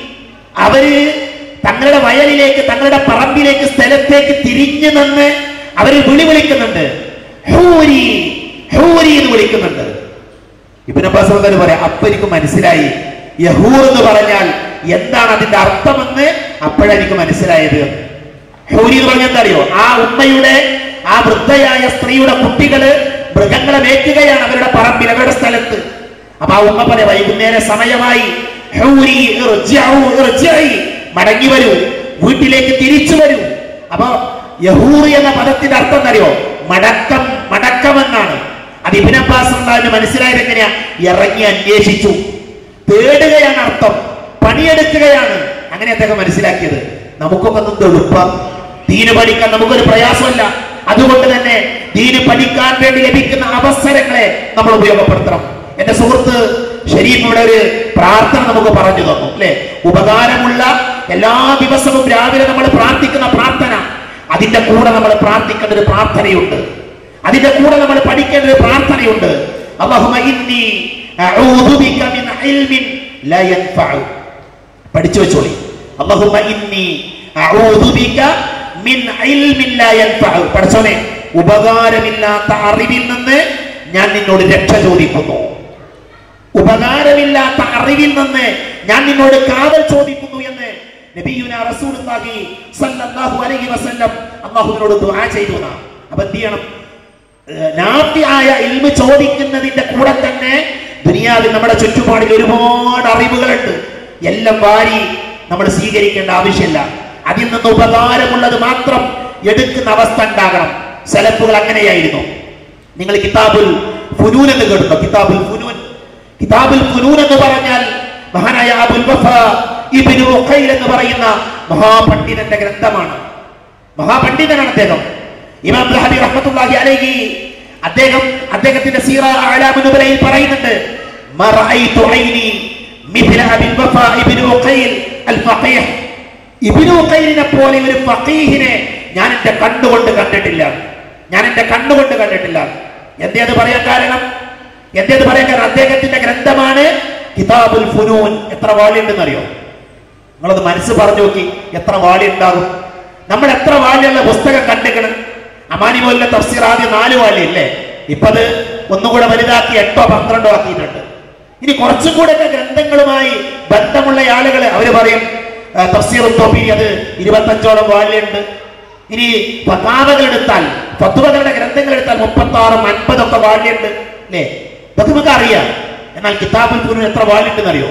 അവര് തങ്ങളുടെ വയലിലേക്ക് തങ്ങളുടെ പറമ്പിലേക്ക് സ്ഥലത്തേക്ക് തിരിഞ്ഞു നിന്ന് അവര് വിളി വിളിക്കുന്നുണ്ട് ഹൂരി ഹൂരി എന്ന് വിളിക്കുന്നുണ്ട് ഇബിൻ അബ്ബാസ് റളിയല്ലാഹു പറയാം അപ്പൊ എനിക്ക് മനസ്സിലായി യഹൂർ എന്ന് പറഞ്ഞാൽ എന്താണ് അതിന്റെ അർത്ഥമെന്ന് അപ്പോഴെനിക്ക് മനസ്സിലായത് ഹൂരി എന്ന് പറഞ്ഞാൽ എന്താ അറിയോ ആ ഉമ്മയുടെ ആ വൃദ്ധയായ സ്ത്രീയുടെ കുട്ടികള് മൃഗങ്ങളെ മേയ്ക്കുകയാണ് അവരുടെ പറമ്പിൽ അവരുടെ സ്ഥലത്ത് അപ്പൊ ആ ഉമ്മ പറയാം വൈകുന്നേര സമയമായി ഹൂരി ഇർജിഉ ഇർജിഇ. മടങ്ങി വരൂ വീട്ടിലേക്ക് തിരിച്ചു വരൂ അപ്പൊ യഹൂർ എന്ന പദത്തിന്റെ അർത്ഥം എന്നറിയോ മടക്കം മടക്കമെന്നാണ് അത് ഇബിൻ അബ്ബാസ് ഉണ്ടാവിന് മനസ്സിലായത് എങ്ങനെയാ ഇറങ്ങി അന്വേഷിച്ചു തേടുകയാണ് അർത്ഥം പണിയെടുക്കുകയാണ് അങ്ങനെ അദ്ദേഹം മനസ്സിലാക്കിയത് നമുക്കൊക്കെ ഒന്നും എളുപ്പം ദീന് പഠിക്കാൻ നമുക്കൊരു പ്രയാസമല്ല അതുകൊണ്ട് തന്നെ ദീന് പഠിക്കാൻ വേണ്ടി ലഭിക്കുന്ന അവസരങ്ങളെ നമ്മൾ ഉപയോഗപ്പെടുത്തണം എന്റെ സുഹൃത്ത് ഷരീഫ് ഇവിടെ ഒരു പ്രാർത്ഥന നമുക്ക് പറഞ്ഞു തന്നു അല്ലെ ഉപകാരമുള്ള എല്ലാ ദിവസവും രാവിലെ നമ്മൾ പ്രാർത്ഥിക്കുന്ന പ്രാർത്ഥന അതിന്റെ കൂടെ നമ്മൾ പ്രാർത്ഥിക്കേണ്ട ഒരു പ്രാർത്ഥനയുണ്ട് അതിന്റെ കൂടെ നമ്മൾ പഠിക്കേണ്ട ഒരു പ്രാർത്ഥനയുണ്ട് അല്ലാഹുമ്മ ഇന്നി അഊദു ബിക മിൻ ഇൽമിൻ ലാ യൻഫഉ പഠിച്ചു വെച്ചോളി അല്ലാഹുമ്മ ഇന്നി അഊദു ബിക മിൻ ഇൽമിൻ ലാ യൻഫഉ പഠിച്ചോനെ ഉപകാരമില്ലാത്ത അറിവിൽ നിന്ന് ഞാൻ നിന്നോട് രക്ഷ ചോദിക്കുന്നു ഉപകാരമില്ലാത്ത അറിവിൽ നിന്ന് ഞാൻ നിന്നോട് കാവൽ ചോദിക്കുന്നു എന്ന് നബിയുന റസൂലുള്ളാഹി സല്ലല്ലാഹു അലൈഹി വസല്ലം അല്ലാഹുവിനോട് ദുആ ചെയ്തു എന്നാണ്. അപ്പൊ എന്ത് ചെയ്യണം ഏഹ് നാഫിയായ ഇൽമ് ചോദിക്കുന്നതിന്റെ കൂടെ തന്നെ ദുനിയാവിൽ നമ്മുടെ ചുറ്റുപാടിൽ ഒരുപാട് അറിവുകളുണ്ട് എല്ലാം വാരി നമ്മൾ സ്വീകരിക്കേണ്ട ആവശ്യമില്ല അതിൽ നിന്ന് ഉപകാരമുള്ളത് മാത്രം എടുക്കുന്ന അവസ്ഥ ഉണ്ടാകണം സെലഫുകൾ അങ്ങനെയായിരുന്നു നിങ്ങൾ കിതാബുൽ ഫുനൂൻ എന്ന് കേട്ടോ കിതാബുൽ ഫുനൂൻ കിതാബുൽ ഫുനൂൻ എന്ന് പറഞ്ഞാൽ മഹാനായ അബുൽ വഫ ഇബ്നു ഉഖൈൽ എന്ന് പറയുന്ന മഹാപണ്ഡിതന്റെ ഗ്രന്ഥമാണ് മഹാപണ്ഡിതനാണ് അദ്ദേഹം ഇമാം ദഹബി റഹ്മത്തുള്ളാഹി അലൈഹി അദ്ദേഹം അദ്ദേഹത്തിന്റെ സീറ അഅലാമു നുബലയിൽ പറയുന്നുണ്ട് മറഅയ്തു ഐനി മിഥ്ല അബിൽ വഫ ഇബ്നു ഉഖൈൽ അൽ ഫഖീഹ് ഇബ്നു ഉഖൈലിനെ പോലെ ഒരു ഫഖീഹിനെ ഞാൻ എന്റെ കണ്ണുകൊണ്ട് കണ്ടിട്ടില്ല ഞാൻ എന്റെ കണ്ണുകൊണ്ട് കണ്ടിട്ടില്ല എന്തേ അത് പറയാൻ കാരണം എന്തേ അത് പറയാൻ കാരണം അദ്ദേഹത്തിന്റെ ഗ്രന്ഥമാണ് കിതാബുൽ ഫുനൂൻ എത്ര വാള്യുണ്ടെന്ന് അറിയോ നിങ്ങളത് മനസ്സ് പറഞ്ഞു നോക്കി എത്ര വാളി ഉണ്ടാകും നമ്മൾ എത്ര വാളിയുള്ള പുസ്തകം കണ്ടിക്കണം അമാനി പോലിന്റെ തഫ്സീർ ആദ്യം നാല് വാളി അല്ലേ ഇപ്പൊ അത് ഒന്നുകൂടെ വലുതാക്കി എട്ടോ പന്ത്രണ്ടോ ആക്കിയിട്ടുണ്ട് ഇനി കുറച്ചും കൂടെ ഒക്കെ ഗ്രന്ഥങ്ങളുമായി ബന്ധമുള്ള ആളുകൾ അവര് പറയും ആ, തഫ്സീർ തോപ്പി അത് ഇരുപത്തഞ്ചോളം വാള്യുണ്ട് ഇനി ഫതാവകൾ എടുത്താൽ ഫത്വകളുടെ ഗ്രന്ഥങ്ങൾ എടുത്താൽ മുപ്പത്തി ആറും അൻപതൊക്കെ വാള്യുണ്ട് അല്ലേ ഇതൊക്കെ നമുക്ക് അറിയാം എന്നാൽ കിതാബുൽ ഫുനൂൻ എത്ര വാള്യുണ്ടെന്ന് അറിയോ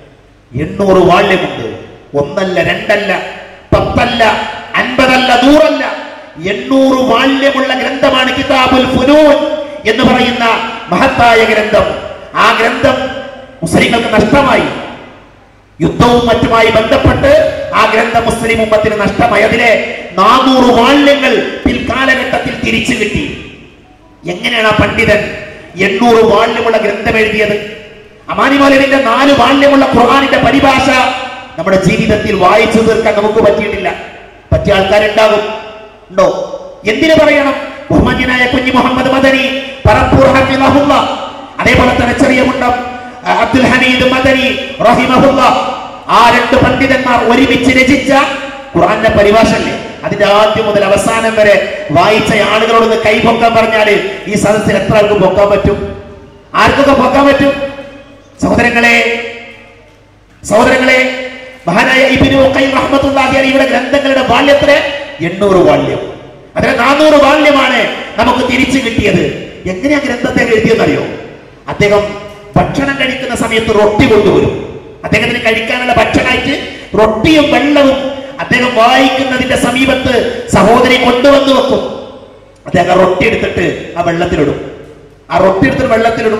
എണ്ണൂറ് വാള്യമുണ്ട് ഒന്നല്ല രണ്ടല്ല പത്തല്ല അൻപതല്ല നൂറല്ല എണ്ണൂറ് വാല്യമുള്ള ഗ്രന്ഥമാണ് കിതാബുൽ ഫുനൂൻ എന്ന് പറയുന്ന മഹത്തായ ഗ്രന്ഥം ആ ഗ്രന്ഥം മുസ്ലിങ്ങൾക്ക് നഷ്ടമായി യുദ്ധവും മറ്റുമായി ബന്ധപ്പെട്ട് ആ ഗ്രന്ഥം മുസ്ലിം ഉമ്മത്തിന് നഷ്ടമായി അതിലെ നാനൂറ് വാല്യങ്ങൾ പിൽക്കാലഘട്ടത്തിൽ തിരിച്ചു കിട്ടി എങ്ങനെയാണ് ആ പണ്ഡിതൻ എണ്ണൂറ് വാല്യമുള്ള ഗ്രന്ഥം എഴുതിയത് അമാനി മൗലവിന്റെ നാല് വാല്യമുള്ള ഖുർആാനിന്റെ പരിഭാഷ നമ്മുടെ ജീവിതത്തിൽ വായിച്ചു തീർക്കാൻ നമുക്ക് പറ്റിയിട്ടില്ല പറ്റിയ ആൾക്കാരുണ്ടാകും ഉണ്ടോ എന്തിനു പറയണം ബഹുമാന്യനായ കുഞ്ഞു മുഹമ്മദ് മദനി പറപ്പൂർ ഹഫിളഹുള്ള അതേപോലെ തന്നെ ചെറിയ മുണ്ടം ആ, അബ്ദുൽ ഹമീദ് മദനി റഹിമഹുള്ള ആ രണ്ട് പണ്ഡിതന്മാർ ഒരുമിച്ച് രചിച്ച ഖുർആന്റെ പരിഭാഷ അല്ലേ അതിന്റെ ആദ്യം മുതൽ അവസാനം വരെ വായിച്ച ആളുകളോട് കൈപൊക്കാൻ പറഞ്ഞാല് ഈ സദസ്സിൽ എത്ര ആൾക്ക് പൊക്കാൻ പറ്റും ആർക്കൊക്കെ പൊക്കാൻ പറ്റും സഹോദരങ്ങളെ സഹോദരങ്ങളെ മഹാനായ ഇബിനു ഖൈം റഹ്മത്തുള്ളാഹി അലൈഹിയുടെ ഗ്രന്ഥങ്ങളുടെ ബാല്യത്ര എണ്ണൂറ് വാല്യം അതിലെ നാനൂറ് വാല്യമാണ് നമുക്ക് തിരിച്ചു കിട്ടിയത് എങ്ങനെയാ ഗ്രന്ഥത്തെ എഴുതിയെന്നറിയോ അദ്ദേഹം ഭക്ഷണം കഴിക്കുന്ന സമയത്ത് റൊട്ടി കൊണ്ടുവരും അദ്ദേഹത്തിന് കഴിക്കാനുള്ള ഭക്ഷണമായിട്ട് റൊട്ടിയും വെള്ളവും അദ്ദേഹം വായിക്കുന്നതിന്റെ സമീപത്ത് സഹോദരി കൊണ്ടുവന്ന് വെക്കും അദ്ദേഹം ആ റൊട്ടി എടുത്തിട്ട് ആ വെള്ളത്തിലിടും ആ റൊട്ടി എടുത്തിട്ട് വെള്ളത്തിലിടും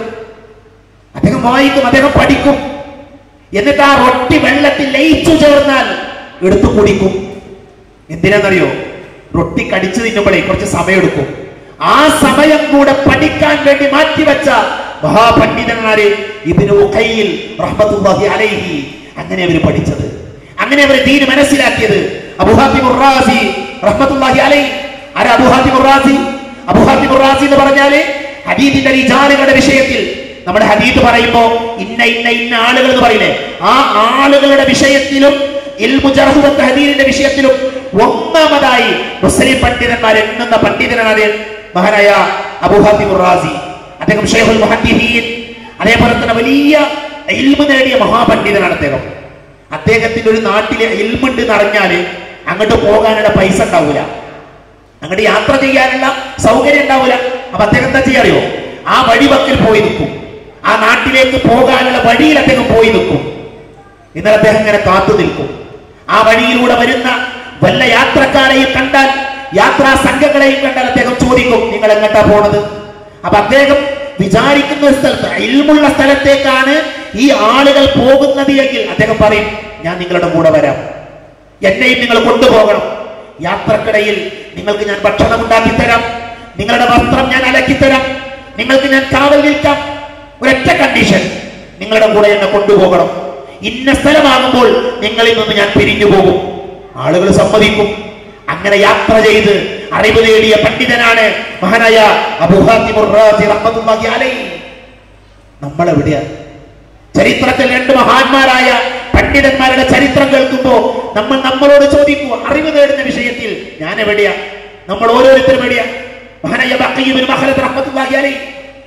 അദ്ദേഹം വായിക്കും അദ്ദേഹം പഠിക്കും എന്നിട്ട് ആ റൊട്ടി വെള്ളത്തിൽ ലയിച്ചു ചേർന്നാൽ എടുത്തു കുടിക്കും എന്തിനാണെന്നറിയോ റൊട്ടി കടിച്ചു തിന്നുമ്പോഴേ കുറച്ച് സമയമെടുക്കും ആ സമയം കൂടെ പഠിക്കാൻ വേണ്ടി മാറ്റിവെച്ച മഹാപണ്ഡിതന്മാര് ഇതിന് ഉഖൈൽ റഹ്മത്തുള്ളാഹി അലൈഹി അങ്ങനെ അവർ പഠിച്ചത് അങ്ങനെ അവർ ദീന് മനസ്സിലാക്കിയത് അബുഹാത്തി മുറാസി റഹ്മത്തുള്ളാഹി അലൈഹി ആരാ അബുഹാത്തി മുറാസി അബുഹാത്തി മുറാസി എന്ന് പറഞ്ഞാല് ഹദീദിന്റെ റിജാലുകളുടെ വിഷയത്തിൽ നമ്മുടെ ഹദീദ് പറയുമ്പോ ഇന്ന ഇന്ന ഇന്ന ആളുകൾ എന്ന് പറയില്ലേ ആ ആളുകളുടെ വിഷയത്തിലും ഇൽമു ജർഹ് വ തഹദീദിന്റെ വിഷയത്തിലും ഒന്നാമതായി മുസ്ലിം പണ്ഡിതന്മാർ എണ്ണുന്ന പണ്ഡിതനാണ് മഹാനായ അബൂഹാത്തി റാസി അദ്ദേഹം ഷെയ്ഖുൽ മുഹദ്ദിഹീൻ അതേപോലെ തന്നെ വലിയ ഇൽമു നേടിയ മഹാപണ്ഡിതനാണ് അദ്ദേഹം അദ്ദേഹത്തിന്റെ ഒരു നാട്ടിലെ ഇൽമുണ്ട് എന്ന് അറിഞ്ഞാല് അങ്ങോട്ട് പോകാനുള്ള പൈസ ഉണ്ടാവൂല അങ്ങോട്ട് യാത്ര ചെയ്യാനുള്ള സൗകര്യം ഉണ്ടാവില്ല അപ്പൊ അദ്ദേഹം എന്താ ചെയ്യാറിയോ ആ വഴിവക്കിൽ പോയി നിൽക്കും ആ നാട്ടിലേക്ക് പോകാനുള്ള വഴിയിൽ അദ്ദേഹം പോയി നിൽക്കും എന്നാൽ അദ്ദേഹം ഇങ്ങനെ കാത്തു നിൽക്കും ആ വഴിയിലൂടെ വരുന്ന വല്ല യാത്രക്കാരെയും കണ്ടാൽ യാത്രാ സംഘങ്ങളെയും കണ്ടാൽ അദ്ദേഹം ചോദിക്കും നിങ്ങൾ എങ്ങോട്ടാ പോണത് അപ്പൊ അദ്ദേഹം വിചാരിക്കുന്ന ഒരു സ്ഥലത്ത് ഇൽമുള്ള സ്ഥലത്തേക്കാണ് ഈ ആളുകൾ പോകുന്നത് എങ്കിൽ അദ്ദേഹം പറയും ഞാൻ നിങ്ങളുടെ കൂടെ വരാം എന്നെയും നിങ്ങൾ കൊണ്ടുപോകണം യാത്രക്കിടയിൽ നിങ്ങൾക്ക് ഞാൻ ഭക്ഷണം ഉണ്ടാക്കി തരാം നിങ്ങളുടെ വസ്ത്രം ഞാൻ അലക്കി തരാം നിങ്ങൾക്ക് ഞാൻ കാവൽ നിൽക്കാം ഒരൊറ്റ കണ്ടീഷൻ നിങ്ങളുടെ കൂടെ എന്നെ കൊണ്ടുപോകണം ഇന്ന സ്ഥലമാകുമ്പോൾ നിങ്ങളിൽ നിന്ന് ഞാൻ പിരിഞ്ഞു പോകും ആളുകൾ സമ്മതിക്കും അങ്ങനെ യാത്ര ചെയ്ത് അറിവ് നേടിയ പണ്ഡിതനാണ് മഹാനായ അബൂഹാത്തിമുർ റാസി റഹ്മത്തുള്ളാഹി അലൈഹി നമ്മളെവിടെയാണ് ചരിത്രത്തിൽ രണ്ട് മഹാന്മാരായ പണ്ഡിതന്മാരുടെ ചരിത്രം കേൾക്കുമ്പോ നമ്മൾ നമ്മളോട് ചോദിക്കുക അറിവ് നേടുന്ന വിഷയത്തിൽ ഞാൻ എവിടെയാ നമ്മൾ ഓരോരുത്തരും എവിടെയാ മഹാനായ ബഖീബിൻ മഖലദ് റഹ്മത്തുള്ളാഹി അലൈഹി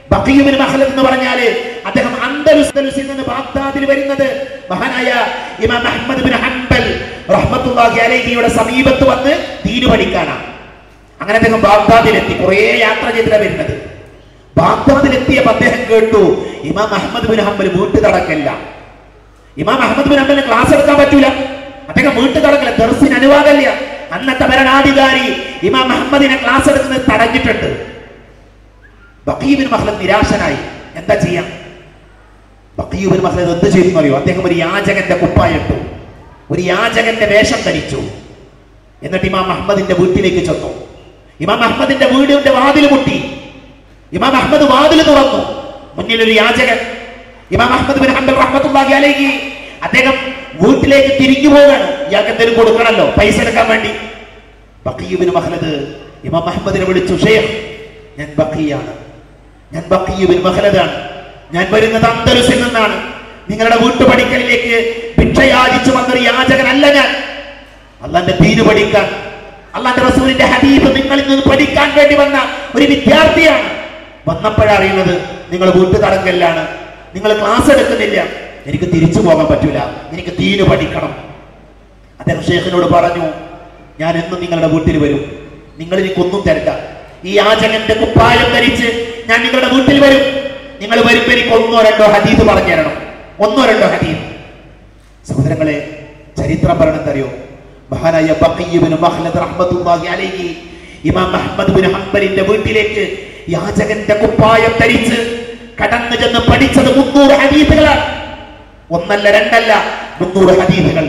ബഖീബിൻ മഹ്ലദ് എന്ന് പറഞ്ഞാല് അദ്ദേഹം അന്തലുസ് അന്തലുസിൽ നിന്ന് ബാഗ്ദാദിൽ വരുന്നത് മഹാനായ ഇമാം അഹ്മദ് ബിൻ ഹംബൽ റഹ്മത്തുള്ളാഹി അലൈഹിയുടെ സമീപത്ത് വന്ന് ദീന് പഠിക്കാനാണ് അങ്ങനെ അദ്ദേഹം ബാഗ്ദാദിലെത്തി കുറേ യാത്ര ചെയ്തിട്ടാണ് വരുന്നത് ബാഗ്ദാദിലെത്തിയപ്പോൾ അദ്ദേഹം കേട്ടു ഇമാം അഹമ്മദ് ബിൻ ഹംബൽ വീട്ടു തടക്കല്ല ഇമാം അഹമ്മദ് ബിൻ ഹംബലിന് ക്ലാസ് എടുക്കാൻ പറ്റൂല അദ്ദേഹം വീട്ടു തടക്കല്ല ദർസിന് അനുവാദമില്ല അന്നത്തെ ഭരണാധികാരി ഇമാം അഹമ്മദിനെ ക്ലാസ് എടുക്കുന്നത് തടഞ്ഞിട്ടുണ്ട് ബക്കീബിൻ മഹ്ലദ് നിരാശനായി എന്താ ചെയ്യാം ബക്കീബിൻ മഹ്ലദ് എന്ത് ചെയ്തു അറിയോ അദ്ദേഹം ഒരു യാചകന്റെ കുപ്പായിട്ടു ഒരു യാചകന്റെ വേഷം ധരിച്ചു എന്നിട്ട് ഇമാം അഹമ്മദിന്റെ വീട്ടിലേക്ക് ചെന്നു ഇമാം അഹമ്മദിന്റെ വീടിന്റെ വാതിൽ മുട്ടി ഇമാം അഹമ്മദ് വാതിൽ തുറന്നു മുന്നിൽ ഒരു യാചകൻ ഇമാം അഹമ്മദ് ബിൻ ഹംബൽ റഹ്മത്തുള്ളാഹി അലൈഹി അദ്ദേഹം വീട്ടിലേക്ക് തിരിഞ്ഞു പോവുകയാണ് ഇയാൾക്ക് എന്തെങ്കിലും കൊടുക്കണമല്ലോ പൈസ എടുക്കാൻ വേണ്ടി ബക്കീബിൻ മഹ്ലദ് ഇമാം അഹമ്മദിനെ വിളിച്ചു ഷെയ്ഖ് ഞാൻ ബക്കിയാണ് ഞാൻ ബക്കീബിൻ മഹ്ലദാണ് ഞാൻ വരുന്നത് അന്തലുസിൽ നിന്നാണ് നിങ്ങളുടെ വീട്ടുപടിക്കലിലേക്ക് ഭിക്ഷയാചിച്ചു വന്നൊരു യാചകനല്ല ഞാൻ അള്ളാന്റെ തീര് പഠിക്കാൻ അള്ളാന്റെ റസൂലിന്റെ ഹദീഫ് നിങ്ങളിൽ നിന്ന് പഠിക്കാൻ വേണ്ടി വന്ന ഒരു വിദ്യാർത്ഥിയാണ് വന്നപ്പോഴറിയുന്നത് നിങ്ങൾ വീട്ടു തടങ്കലിലാണ് നിങ്ങൾ ക്ലാസ് എടുക്കുന്നില്ല എനിക്ക് തിരിച്ചു പോകാൻ പറ്റൂല എനിക്ക് തീര് പഠിക്കണം അദ്ദേഹം ഷേഖിനോട് പറഞ്ഞു ഞാൻ എന്നും നിങ്ങളുടെ വീട്ടിൽ വരും നിങ്ങൾ എനിക്കൊന്നും തരണ്ട ഈ യാചകന്റെ കുപ്പായം ധരിച്ച് ഞാൻ നിങ്ങളുടെ വീട്ടിൽ വരും നിങ്ങൾ വരുമ്പോ എനിക്ക് ഒന്നോ രണ്ടോ ഹദീദ് പറഞ്ഞു തരണം ഒന്നോ രണ്ടോ ഹദീദ് സഹോദരങ്ങളെ ചരിത്രം പറയണെന്തറിയോ മഹാനായ ബഖീബിന് മഹ്ലദ് റഹ്മത്തുള്ളാഹി അലൈഹി ഇമാം അഹ്മദ് ബിൻ ഹംബലിന്റെ വീട്ടിലേക്ക് യാചകന്റെ കുപ്പായം ധരിച്ച് കടന്നു ചെന്ന് പഠിച്ചത് മുന്നൂറ് ഹദീസുകളാണ് ഒന്നല്ല രണ്ടല്ല മുന്നൂറ് ഹദീസുകൾ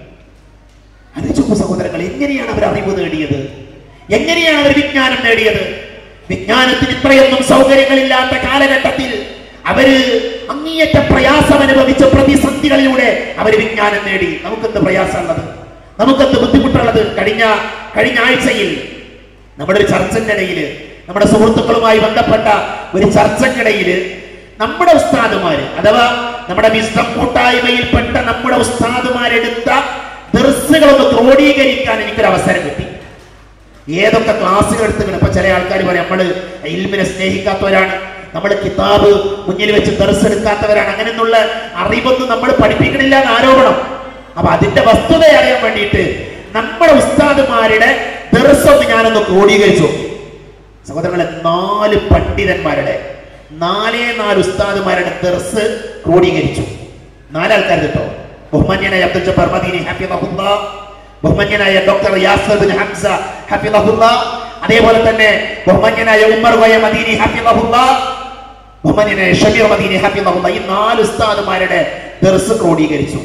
ആലോചിച്ചു സഹോദരങ്ങൾ എങ്ങനെയാണ് അവർ അറിവ് നേടിയത് എങ്ങനെയാണ് അവർ വിജ്ഞാനം നേടിയത് വിജ്ഞാനത്തിന് ഇത്രയൊന്നും സൗകര്യങ്ങളില്ലാത്ത കാലഘട്ടത്തിൽ അവര് അങ്ങേയറ്റ പ്രയാസം അനുഭവിച്ച പ്രതിസന്ധികളിലൂടെ അവർ വിജ്ഞാനം നേടി നമുക്കെന്ത് പ്രയാസമുള്ളത് നമുക്കെന്ത് ബുദ്ധിമുട്ടുള്ളത് കഴിഞ്ഞ കഴിഞ്ഞ ആഴ്ചയിൽ നമ്മുടെ ഒരു ചർച്ചക്കിടയിൽ നമ്മുടെ സുഹൃത്തുക്കളുമായി ബന്ധപ്പെട്ട ഒരു ചർച്ചക്കിടയിൽ നമ്മുടെ ഉസ്താദുമാര് അഥവാ നമ്മുടെ വിസ്തം കൂട്ടായ്മയിൽപ്പെട്ട നമ്മുടെ ഉസ്താദുമാരെടുത്ത ദർസുകളൊന്ന് ക്രോഡീകരിക്കാൻ എനിക്കൊരു അവസരം കിട്ടി ഏതൊക്കെ ക്ലാസ്സുകൾ എടുത്തുകൾ ഇപ്പൊ ചില ആൾക്കാർ പറയും നമ്മള് ഇൽമിനെ സ്നേഹിക്കാത്തവരാണ് നമ്മൾ കിതാബ് മുന്നിൽ വെച്ച് ദർസ് എടുക്കാത്തവരാണ് അങ്ങനെയൊന്നുള്ള അറിവൊന്നും നമ്മൾ പഠിപ്പിക്കണില്ല എന്ന് ആരോപണം അപ്പൊ അതിന്റെ വസ്തുത അറിയാൻ വേണ്ടിയിട്ട് നമ്മുടെ ഉസ്താദുമാരുടെ ദർസ് ഒന്ന് ഞാനൊന്ന് ക്രോഡീകരിച്ചു നോക്കി. സഹോദരങ്ങളെ നാല് പണ്ഡിതന്മാരുടെ നാലേ നാല് ഉസ്താദുമാരുടെ ദർസ് ക്രോഡീകരിച്ചു നാലാൾക്കാർ കേട്ടോ ബഹുമാന്യനായ അബ്ദുൽ ജബ്ബാർ മദീനി ഹഫിദഹുല്ല ബഹുമാന്യനായ ഡോക്ടർ യാസർ ബിൻ ഹംസ ഹഫിദഹുല്ല അതേപോലെ തന്നെ ബഹുമാന്യനായ ഉമ്മർ ഗോയ മദീനി ഹഫിദഹുല്ല ബഹുമാന്യനായ ഷമീർ മദീനി ഹഫിദഹുല്ല ഈ നാല് ഉസ്താദുമാരുടെ ദർസ് ക്രോഡീകരിച്ചു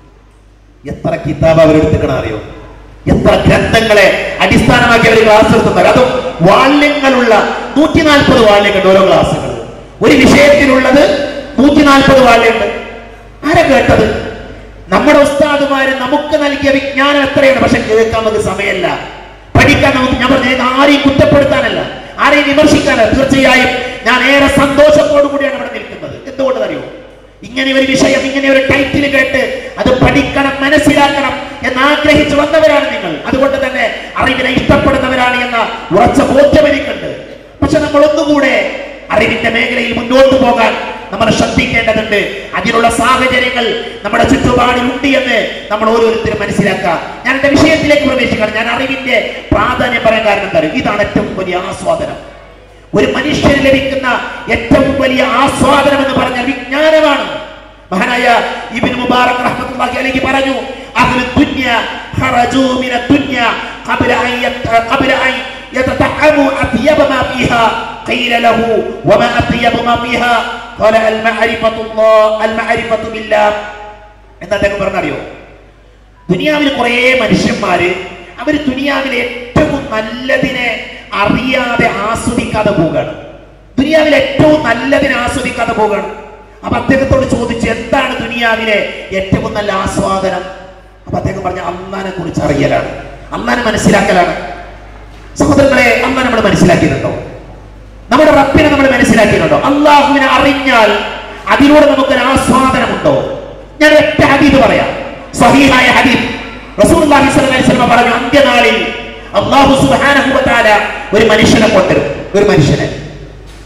എത്ര കിതാബ് അവരെടുത്തിക്കണ അറിയോ എത്ര ഗ്രന്ഥങ്ങളെ അടിസ്ഥാനമാക്കി അവർ ക്ലാസ് എടുത്തുన్నారు അതും വാള്യങ്ങളുള്ള നൂറ്റി നാൽപ്പത് വാള്യങ്ങളുണ്ട് ഓരോ ക്ലാസ്സുകൾ ഒരു വിഷയത്തിലുള്ളത് നൂറ്റി നാൽപ്പത് വാള്യമുണ്ട് ആരാ കേട്ടത് നമ്മുടെ ഉസ്താദുമാര് നമുക്ക് നൽകിയ വിജ്ഞാനം എത്രയാണ് പക്ഷെ കേൾക്കാൻ നമുക്ക് സമയമല്ല പഠിക്കാൻ നമുക്ക് ഞാൻ പറഞ്ഞത് ആരെയും കുറ്റപ്പെടുത്താനല്ല ആരെയും വിമർശിക്കാനല്ല തീർച്ചയായും ഞാൻ ഏറെ സന്തോഷത്തോടു കൂടിയാണ് ഇവിടെ നിൽക്കുന്നത് എന്തുകൊണ്ട് അറിയോ ഇങ്ങനെ ഒരു വിഷയം ഇങ്ങനെ ഒരു ടൈറ്റിൽ കേട്ട് അത് പഠിക്കണം മനസ്സിലാക്കണം എന്ന് ആഗ്രഹിച്ചു വന്നവരാണ് നിങ്ങൾ അതുകൊണ്ട് തന്നെ അറിവിനെ ഇഷ്ടപ്പെടുന്നവരാണ് എന്ന ഉറച്ച ബോധ്യം എനിക്കുണ്ട് പക്ഷെ നമ്മൾ ഒന്നുകൂടെ അറിവിന്റെ മേഖലയിൽ മുന്നോട്ട് പോകാൻ നമ്മൾ ശ്രദ്ധിക്കേണ്ടതുണ്ട് അതിനുള്ള സാഹചര്യങ്ങൾ നമ്മുടെ ചുറ്റുപാടിൽ ഉണ്ട് എന്ന് നമ്മൾ ഓരോരുത്തരും മനസ്സിലാക്കുക ഞാൻ എന്റെ വിഷയത്തിലേക്ക് പ്രവേശിക്കണം ഞാൻ അറിവിന്റെ പ്രാധാന്യം പറയാൻ കാരണം എന്താ അറിയോ? ഇതാണ് ഏറ്റവും വലിയ ആസ്വാദനം ഒരു മനുഷ്യന് ലഭിക്കുന്ന ഏറ്റവും വലിയ ആസ്വാദനം എന്ന് പറഞ്ഞാൽ വിജ്ഞാനമാണ് മഹാനായ ഇബ്നു മുബാറക് റഹ്മത്തുള്ളാഹി അലൈഹി പറഞ്ഞു അഹ്ലു ദുനിയ ഖറജു മിന ദുനിയ ഖബല അൻ യത- ഖബല അൻ യതതഅമു അത്യബ മാ ഫീഹാ ഖീല ലഹു വമാ അത്യബ മാ ഫീഹാ ഖാല അൽ മഅരിഫത്തുല്ലാഹ് അൽ മഅരിഫത്തു ബില്ലാഹ് എന്താ അദ്ദേഹം പറഞ്ഞറിയോ ദുനിയാവിൽ കുറേ മനുഷ്യന്മാര് അവര് ദുനിയാവിലെ ഏറ്റവും നല്ലതിനെ അറിയാതെ ആസ്വദിക്കാതെ പോവുകയാണ് ദുനിയാവിലെ ഏറ്റവും നല്ലതിനെ ആസ്വദിക്കാതെ പോവുകയാണ് അപ്പൊ അദ്ദേഹത്തോട് ചോദിച്ചു എന്താണ് ദുനിയാവിലെ ഏറ്റവും നല്ല ആസ്വാദനം അപ്പൊ അദ്ദേഹം പറഞ്ഞ അള്ളാനെ കുറിച്ച് അറിയലാണ് അള്ളാനെ മനസ്സിലാക്കലാണ് സഹോദരങ്ങളെ അള്ളാഹ് നമ്മൾ മനസ്സിലാക്കിയിട്ടുണ്ടോ നമ്മുടെ റബ്ബിനെ നമ്മൾ മനസ്സിലാക്കിയിട്ടുണ്ടോ അള്ളാഹുവിനെ അറിഞ്ഞാൽ അതിലൂടെ നമുക്കൊരു ആസ്വാദനമുണ്ടോ ഞാൻ ഒറ്റ ഹദീദ് പറയാം സഹീഹായ ഹദീദ് റസൂലുള്ളാഹി സ്വല്ലല്ലാഹി അലൈഹി വസല്ലം പറഞ്ഞു അന്ത്യനാളിൽ അള്ളാഹു സുബ്ഹാനഹു വ തആല ഒരു മനുഷ്യനെ കൊണ്ടുവരും ഒരു മനുഷ്യനെ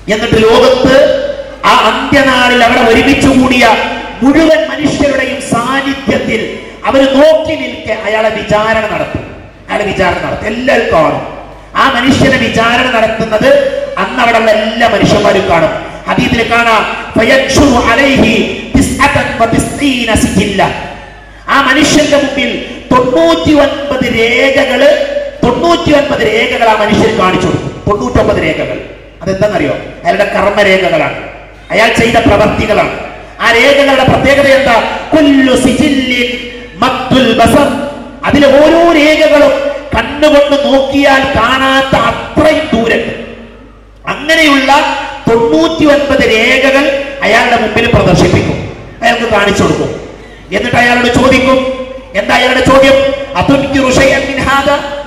എന്നിട്ട് ലോകത്ത് ആ അന്ത്യനാളിൽ അവിടെ ഒരുമിച്ച് കൂടിയ മുഴുവൻ മനുഷ്യരുടെയും സാന്നിധ്യത്തിൽ അവർ നോക്കി നിൽക്കെ അയാളെ വിചാരണ നടത്തും അയാളെ വിചാരണ നടത്തും എല്ലാവരും കാണും ആ മനുഷ്യനെ വിചാരണ നടത്തുന്നത് അന്ന് അവിടെയുള്ള എല്ലാ മനുഷ്യന്മാരും കാണും ഹദീദിൽ കാണാം ഫയക്ഷുറു അലൈഹി തിസ്അതൻ വതിസ്ഈന സിജില്ല. ആ മനുഷ്യന്റെ മുമ്പിൽ തൊണ്ണൂറ്റി ഒൻപത് രേഖകള് തൊണ്ണൂറ്റി ഒൻപത് രേഖകൾ ആ മനുഷ്യൻ കാണിച്ചു കൊടുക്കും തൊണ്ണൂറ്റൊമ്പത് രേഖകൾ അതെന്താണെന്നറിയോ അയാളുടെ കർമ്മരേഖകളാണ് അയാൾ ചെയ്ത പ്രവർത്തികളാണ് ആ രേഖകളുടെ പ്രത്യേകത എന്താ കുല്ലു സിജില്ലിൻ മദ്ദുൽ ബസർ അതിലെ ഓരോ രേഖകളും കണ്ണുകൊണ്ട് നോക്കിയാൽ കാണാത്ത അത്രയും ദൂരത്ത് അങ്ങനെയുള്ള തൊണ്ണൂറ്റി ഒൻപത് രേഖകൾ അയാളുടെ മുമ്പിൽ പ്രദർശിപ്പിക്കും അയാൾക്ക് കാണിച്ചു കൊടുക്കും എന്നിട്ട് അയാളോട് ചോദിക്കും എന്താ അയാളുടെ ചോദ്യം അതുനിക്ക് റുഷയൻ മിൻ ഹാദ?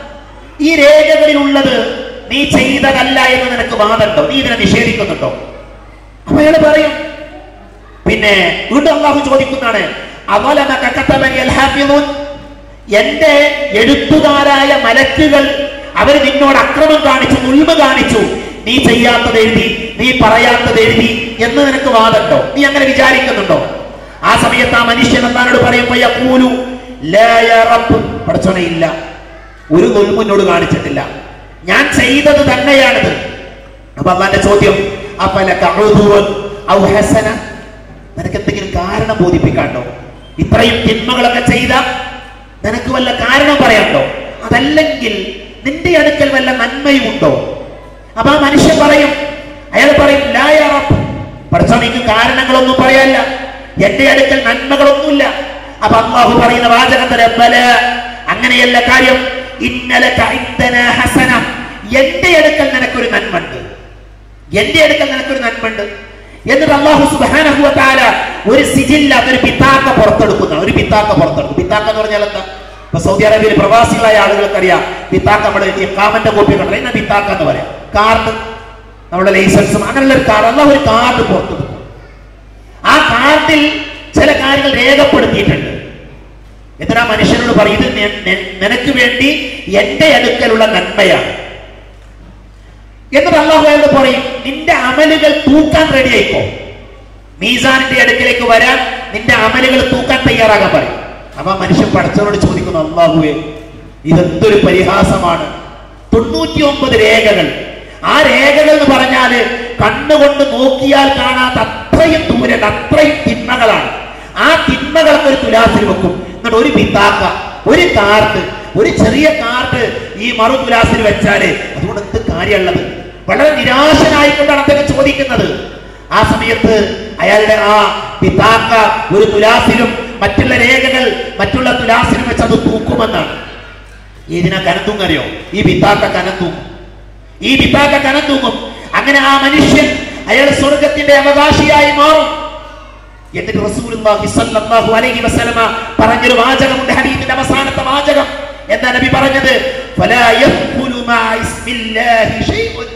ഈ രേഖകളിൽ ഉള്ളത് നീ ചെയ്തതല്ല എന്ന് നിനക്ക് വാദമുണ്ടോ നീ ഇതിനെ നിഷേധിക്കുന്നുണ്ടോ അപ്പൊ അയാൾ പറയും പിന്നെ വീണ്ടും അള്ളാഹു ചോദിക്കുന്നതാണ് അവലമ കക്കത്തബനി അൽ ഹാഫിളൂൻ എന്റെ എഴുത്തുകാരായ മലക്കുകൾ അവർ നിന്നോട് അക്രമം കാണിച്ചു ഉൾമ കാണിച്ചു നീ ചെയ്യാത്തത് എഴുതി നീ പറയാത്തത് എഴുതി എന്ന് നിനക്ക് വാദമുണ്ടോ നീ അങ്ങനെ വിചാരിക്കുന്നുണ്ടോ ആ സമയത്ത് ആ മനുഷ്യൻ എന്നാനോട് പറയുമ്പോ യഖൂലു ലാ യാ റബ്ബ് പടച്ചോനെ ഇല്ല ഒരു നുൽമുന്നോട് കാണിച്ചിട്ടില്ല ഞാൻ ചെയ്തത് തന്നെയാണിത് അപ്പൊ അള്ളാന്റെ ചോദ്യം അപ്പലക ഉദുവൻ ഔ ഹസന നിനക്ക് എന്തെങ്കിലും കാരണം ബോധിപ്പിക്കാണ്ടോ ഇത്രയും തിന്മകളൊക്കെ ചെയ്ത നിനക്ക് വല്ല കാരണം പറയാണ്ടോ അതല്ലെങ്കിൽ നിന്റെ അടുക്കൽ വല്ല നന്മയും ഉണ്ടോ അപ്പൊ ആ മനുഷ്യൻ പറയും അയാൾ പറയും "ലാ യാ റബ്ബ്." പഠിച്ചോ എനിക്ക് കാരണങ്ങളൊന്നും പറയാനില്ല എന്റെ അടുക്കൽ നന്മകളൊന്നുമില്ല അപ്പൊ അള്ളാഹു പറയുന്ന വാചകം തന്നെ "ബല." അങ്ങനെയല്ല കാര്യം ഇന്നലക ഇൻദനാ ഹസന എന്റെ അടുക്കൽ നിനക്കൊരു നന്മണ്ട് എന്റെ അടുക്കൽ നിനക്കൊരു നന്മണ്ട് എന്നിട്ട് അള്ളാഹു സുബ്ഹാനഹു വ തആല ഒരു സിജില്ല ഒരു പിത്താക്ക പുറത്തെടുക്കുന്ന ഒരു പിത്താക്ക പുറത്തെടുക്കും പിത്താക്ക എന്ന് പറഞ്ഞാൽ എന്താ ഇപ്പൊ സൗദി അറേബ്യയിൽ പ്രവാസികളായ ആളുകൾക്ക് അറിയാം പിത്താക്ക നമ്മുടെ ഇക്കാമന്റെ കോപ്പി കണ്ടത് എന്നാ പിത്താക്ക എന്ന് പറയാം കാർഡ് നമ്മുടെ ലൈസൻസും അങ്ങനെയുള്ള ഒരു കാർഡ് അള്ളാഹു ഒരു കാർഡ് പുറത്തെടുക്കും ആ കാർഡിൽ ചില കാര്യങ്ങൾ രേഖപ്പെടുത്തിയിട്ടുണ്ട് എന്നിട്ട് ആ മനുഷ്യനോട് പറയും ഇത് നെ- നെ- നിനക്ക് വേണ്ടി എന്റെ അടുക്കലുള്ള നന്മയാണ് എന്നിട്ട് അള്ളാഹു അയാളോട് പറയും നിന്റെ അമലുകൾ തൂക്കാൻ റെഡി ആയിക്കോ മീസാനിന്റെ അടുക്കലേക്ക് വരാൻ നിന്റെ അമലുകൾ തൂക്കാൻ തയ്യാറാകാൻ പറയും അപ്പൊ ആ മനുഷ്യൻ പടച്ചവനോട് ചോദിക്കുന്നു അള്ളാഹുവേ ഇതെന്തൊരു പരിഹാസമാണ് തൊണ്ണൂറ്റി ഒമ്പത് രേഖകൾ ആ രേഖകൾ എന്ന് പറഞ്ഞാല് കണ്ണുകൊണ്ട് നോക്കിയാൽ കാണാത്ത അത്രയും ദൂരം അത്രയും തിന്മകളാണ് ആ തിന്മകളൊക്കെ ഒരു തുലാസിൽ വെക്കും എന്നിട്ട് ഒരു പിത്താക്ക ഒരു കാർഡ് ഒരു ചെറിയ കാർഡ് ഈ മറു തുലാസിൽ വെച്ചാല് അതുകൊണ്ട് എന്ത് കാര്യമുള്ളത് വളരെ നിരാശനായിക്കൊണ്ടാണ് അദ്ദേഹം ചോദിക്കുന്നത് ആ സമയത്ത് അയാളുടെ ആ പിതാക്ക ഒരു തുലാസിലും മറ്റുള്ള രേഖകൾ മറ്റുള്ള തുലാസിലും വെച്ച് അത് തൂക്കുമെന്നാണ് ഇതിനെ കനം അറിയോ ഈ പിത്താക്ക കനം തൂക്കും ഈ പിത്താക്ക കനം തൂക്കും അങ്ങനെ ആ മനുഷ്യൻ അയാൾ സ്വർഗത്തിന്റെ അവകാശിയായി മാറും എന്നിട്ട് റസൂലുള്ളാഹി സ്വല്ലല്ലാഹു അലൈഹി വസല്ലമ പറഞ്ഞൊരു വാചകമുണ്ട് ഹദീസിന്റെ അവസാനത്തെ വാചകം എന്താ നബി പറഞ്ഞത് ഫലാ യദ്ഖുലു മാ ഇസ്മില്ലാഹി ഷൈഉൻ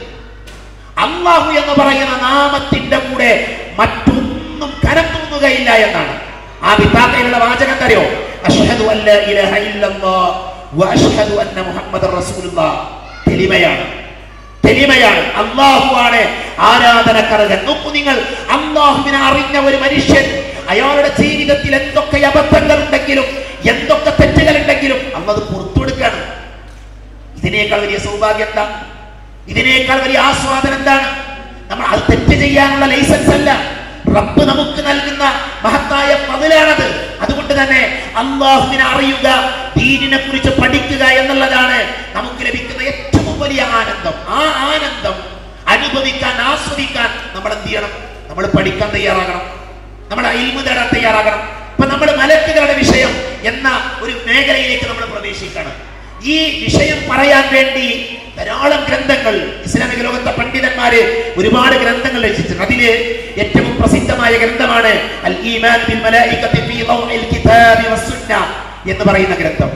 അള്ളാഹു എന്ന് പറയുന്ന നാമത്തിന്റെ കൂടെ മറ്റൊന്നും കരം തൂങ്ങുകയില്ല എന്നാണ് ആ വിത്താക്കയിലുള്ള വാചകം എന്തറിയോ അഷ്ഹദു അല്ല ഇലഹ ഇല്ലല്ലാഹ് വ അഷ്ഹദു അന്ന മുഹമ്മദ് റസൂലുള്ളാഹ് തെളിമയാണ് തെളിമയാണ് അള്ളാഹുവാണ് ആരാധനക്കർഹൻ നോക്കൂ നിങ്ങൾ അള്ളാഹുവിനെ അറിഞ്ഞ ഒരു മനുഷ്യൻ അയാളുടെ ജീവിതത്തിൽ എന്തൊക്കെ അബദ്ധങ്ങൾ ഉണ്ടെങ്കിലും എന്തൊക്കെ തെറ്റുകൾ ഉണ്ടെങ്കിലും അള്ളത് പുറത്തു കൊടുക്കുകയാണ് ഇതിനേക്കാൾ വലിയ സൗഭാഗ്യം എന്താ ഇതിനേക്കാൾ വലിയ ആസ്വാദനം എന്താണ് നമ്മൾ അത് തെറ്റ് ചെയ്യാനുള്ള ലൈസൻസ് അല്ല റബ്ബ് നമുക്ക് നൽകുന്ന മഹത്തായ പതിലാണത് അതുകൊണ്ട് തന്നെ അള്ളാഹുവിനെ അറിയുക ദീനിനെ കുറിച്ച് പഠിക്കുക എന്നുള്ളതാണ് നമുക്ക് ലഭിക്കുന്ന ഏറ്റവും വലിയ ആനന്ദം ആ ആനന്ദം അനുഭവിക്കാൻ ആസ്വദിക്കാൻ നമ്മൾ എന്ത് ചെയ്യണം നമ്മൾ പഠിക്കാൻ തയ്യാറാകണം നമ്മൾ അയിൽമു തേടാൻ തയ്യാറാകണം ഇപ്പൊ നമ്മൾ മലക്കുകളുടെ വിഷയം എന്ന ഒരു മേഖലയിലേക്ക് നമ്മൾ പ്രവേശിക്കണം ഈ വിഷയം പറയാൻ വേണ്ടി ധാരാളം ഗ്രന്ഥങ്ങൾ ഇസ്ലാമിക ലോകത്തെ പണ്ഡിതന്മാര് ഒരുപാട് ഗ്രന്ഥങ്ങൾ രചിച്ചിട്ടുണ്ട് അതില് ഏറ്റവും പ്രസിദ്ധമായ ഗ്രന്ഥമാണ് അൽ ഈമാൻ ബിൽ മലായികത്തി ഫീ ളൗഇൽ കിതാബി വസ്സുന്ന എന്ന് പറയുന്ന ഗ്രന്ഥം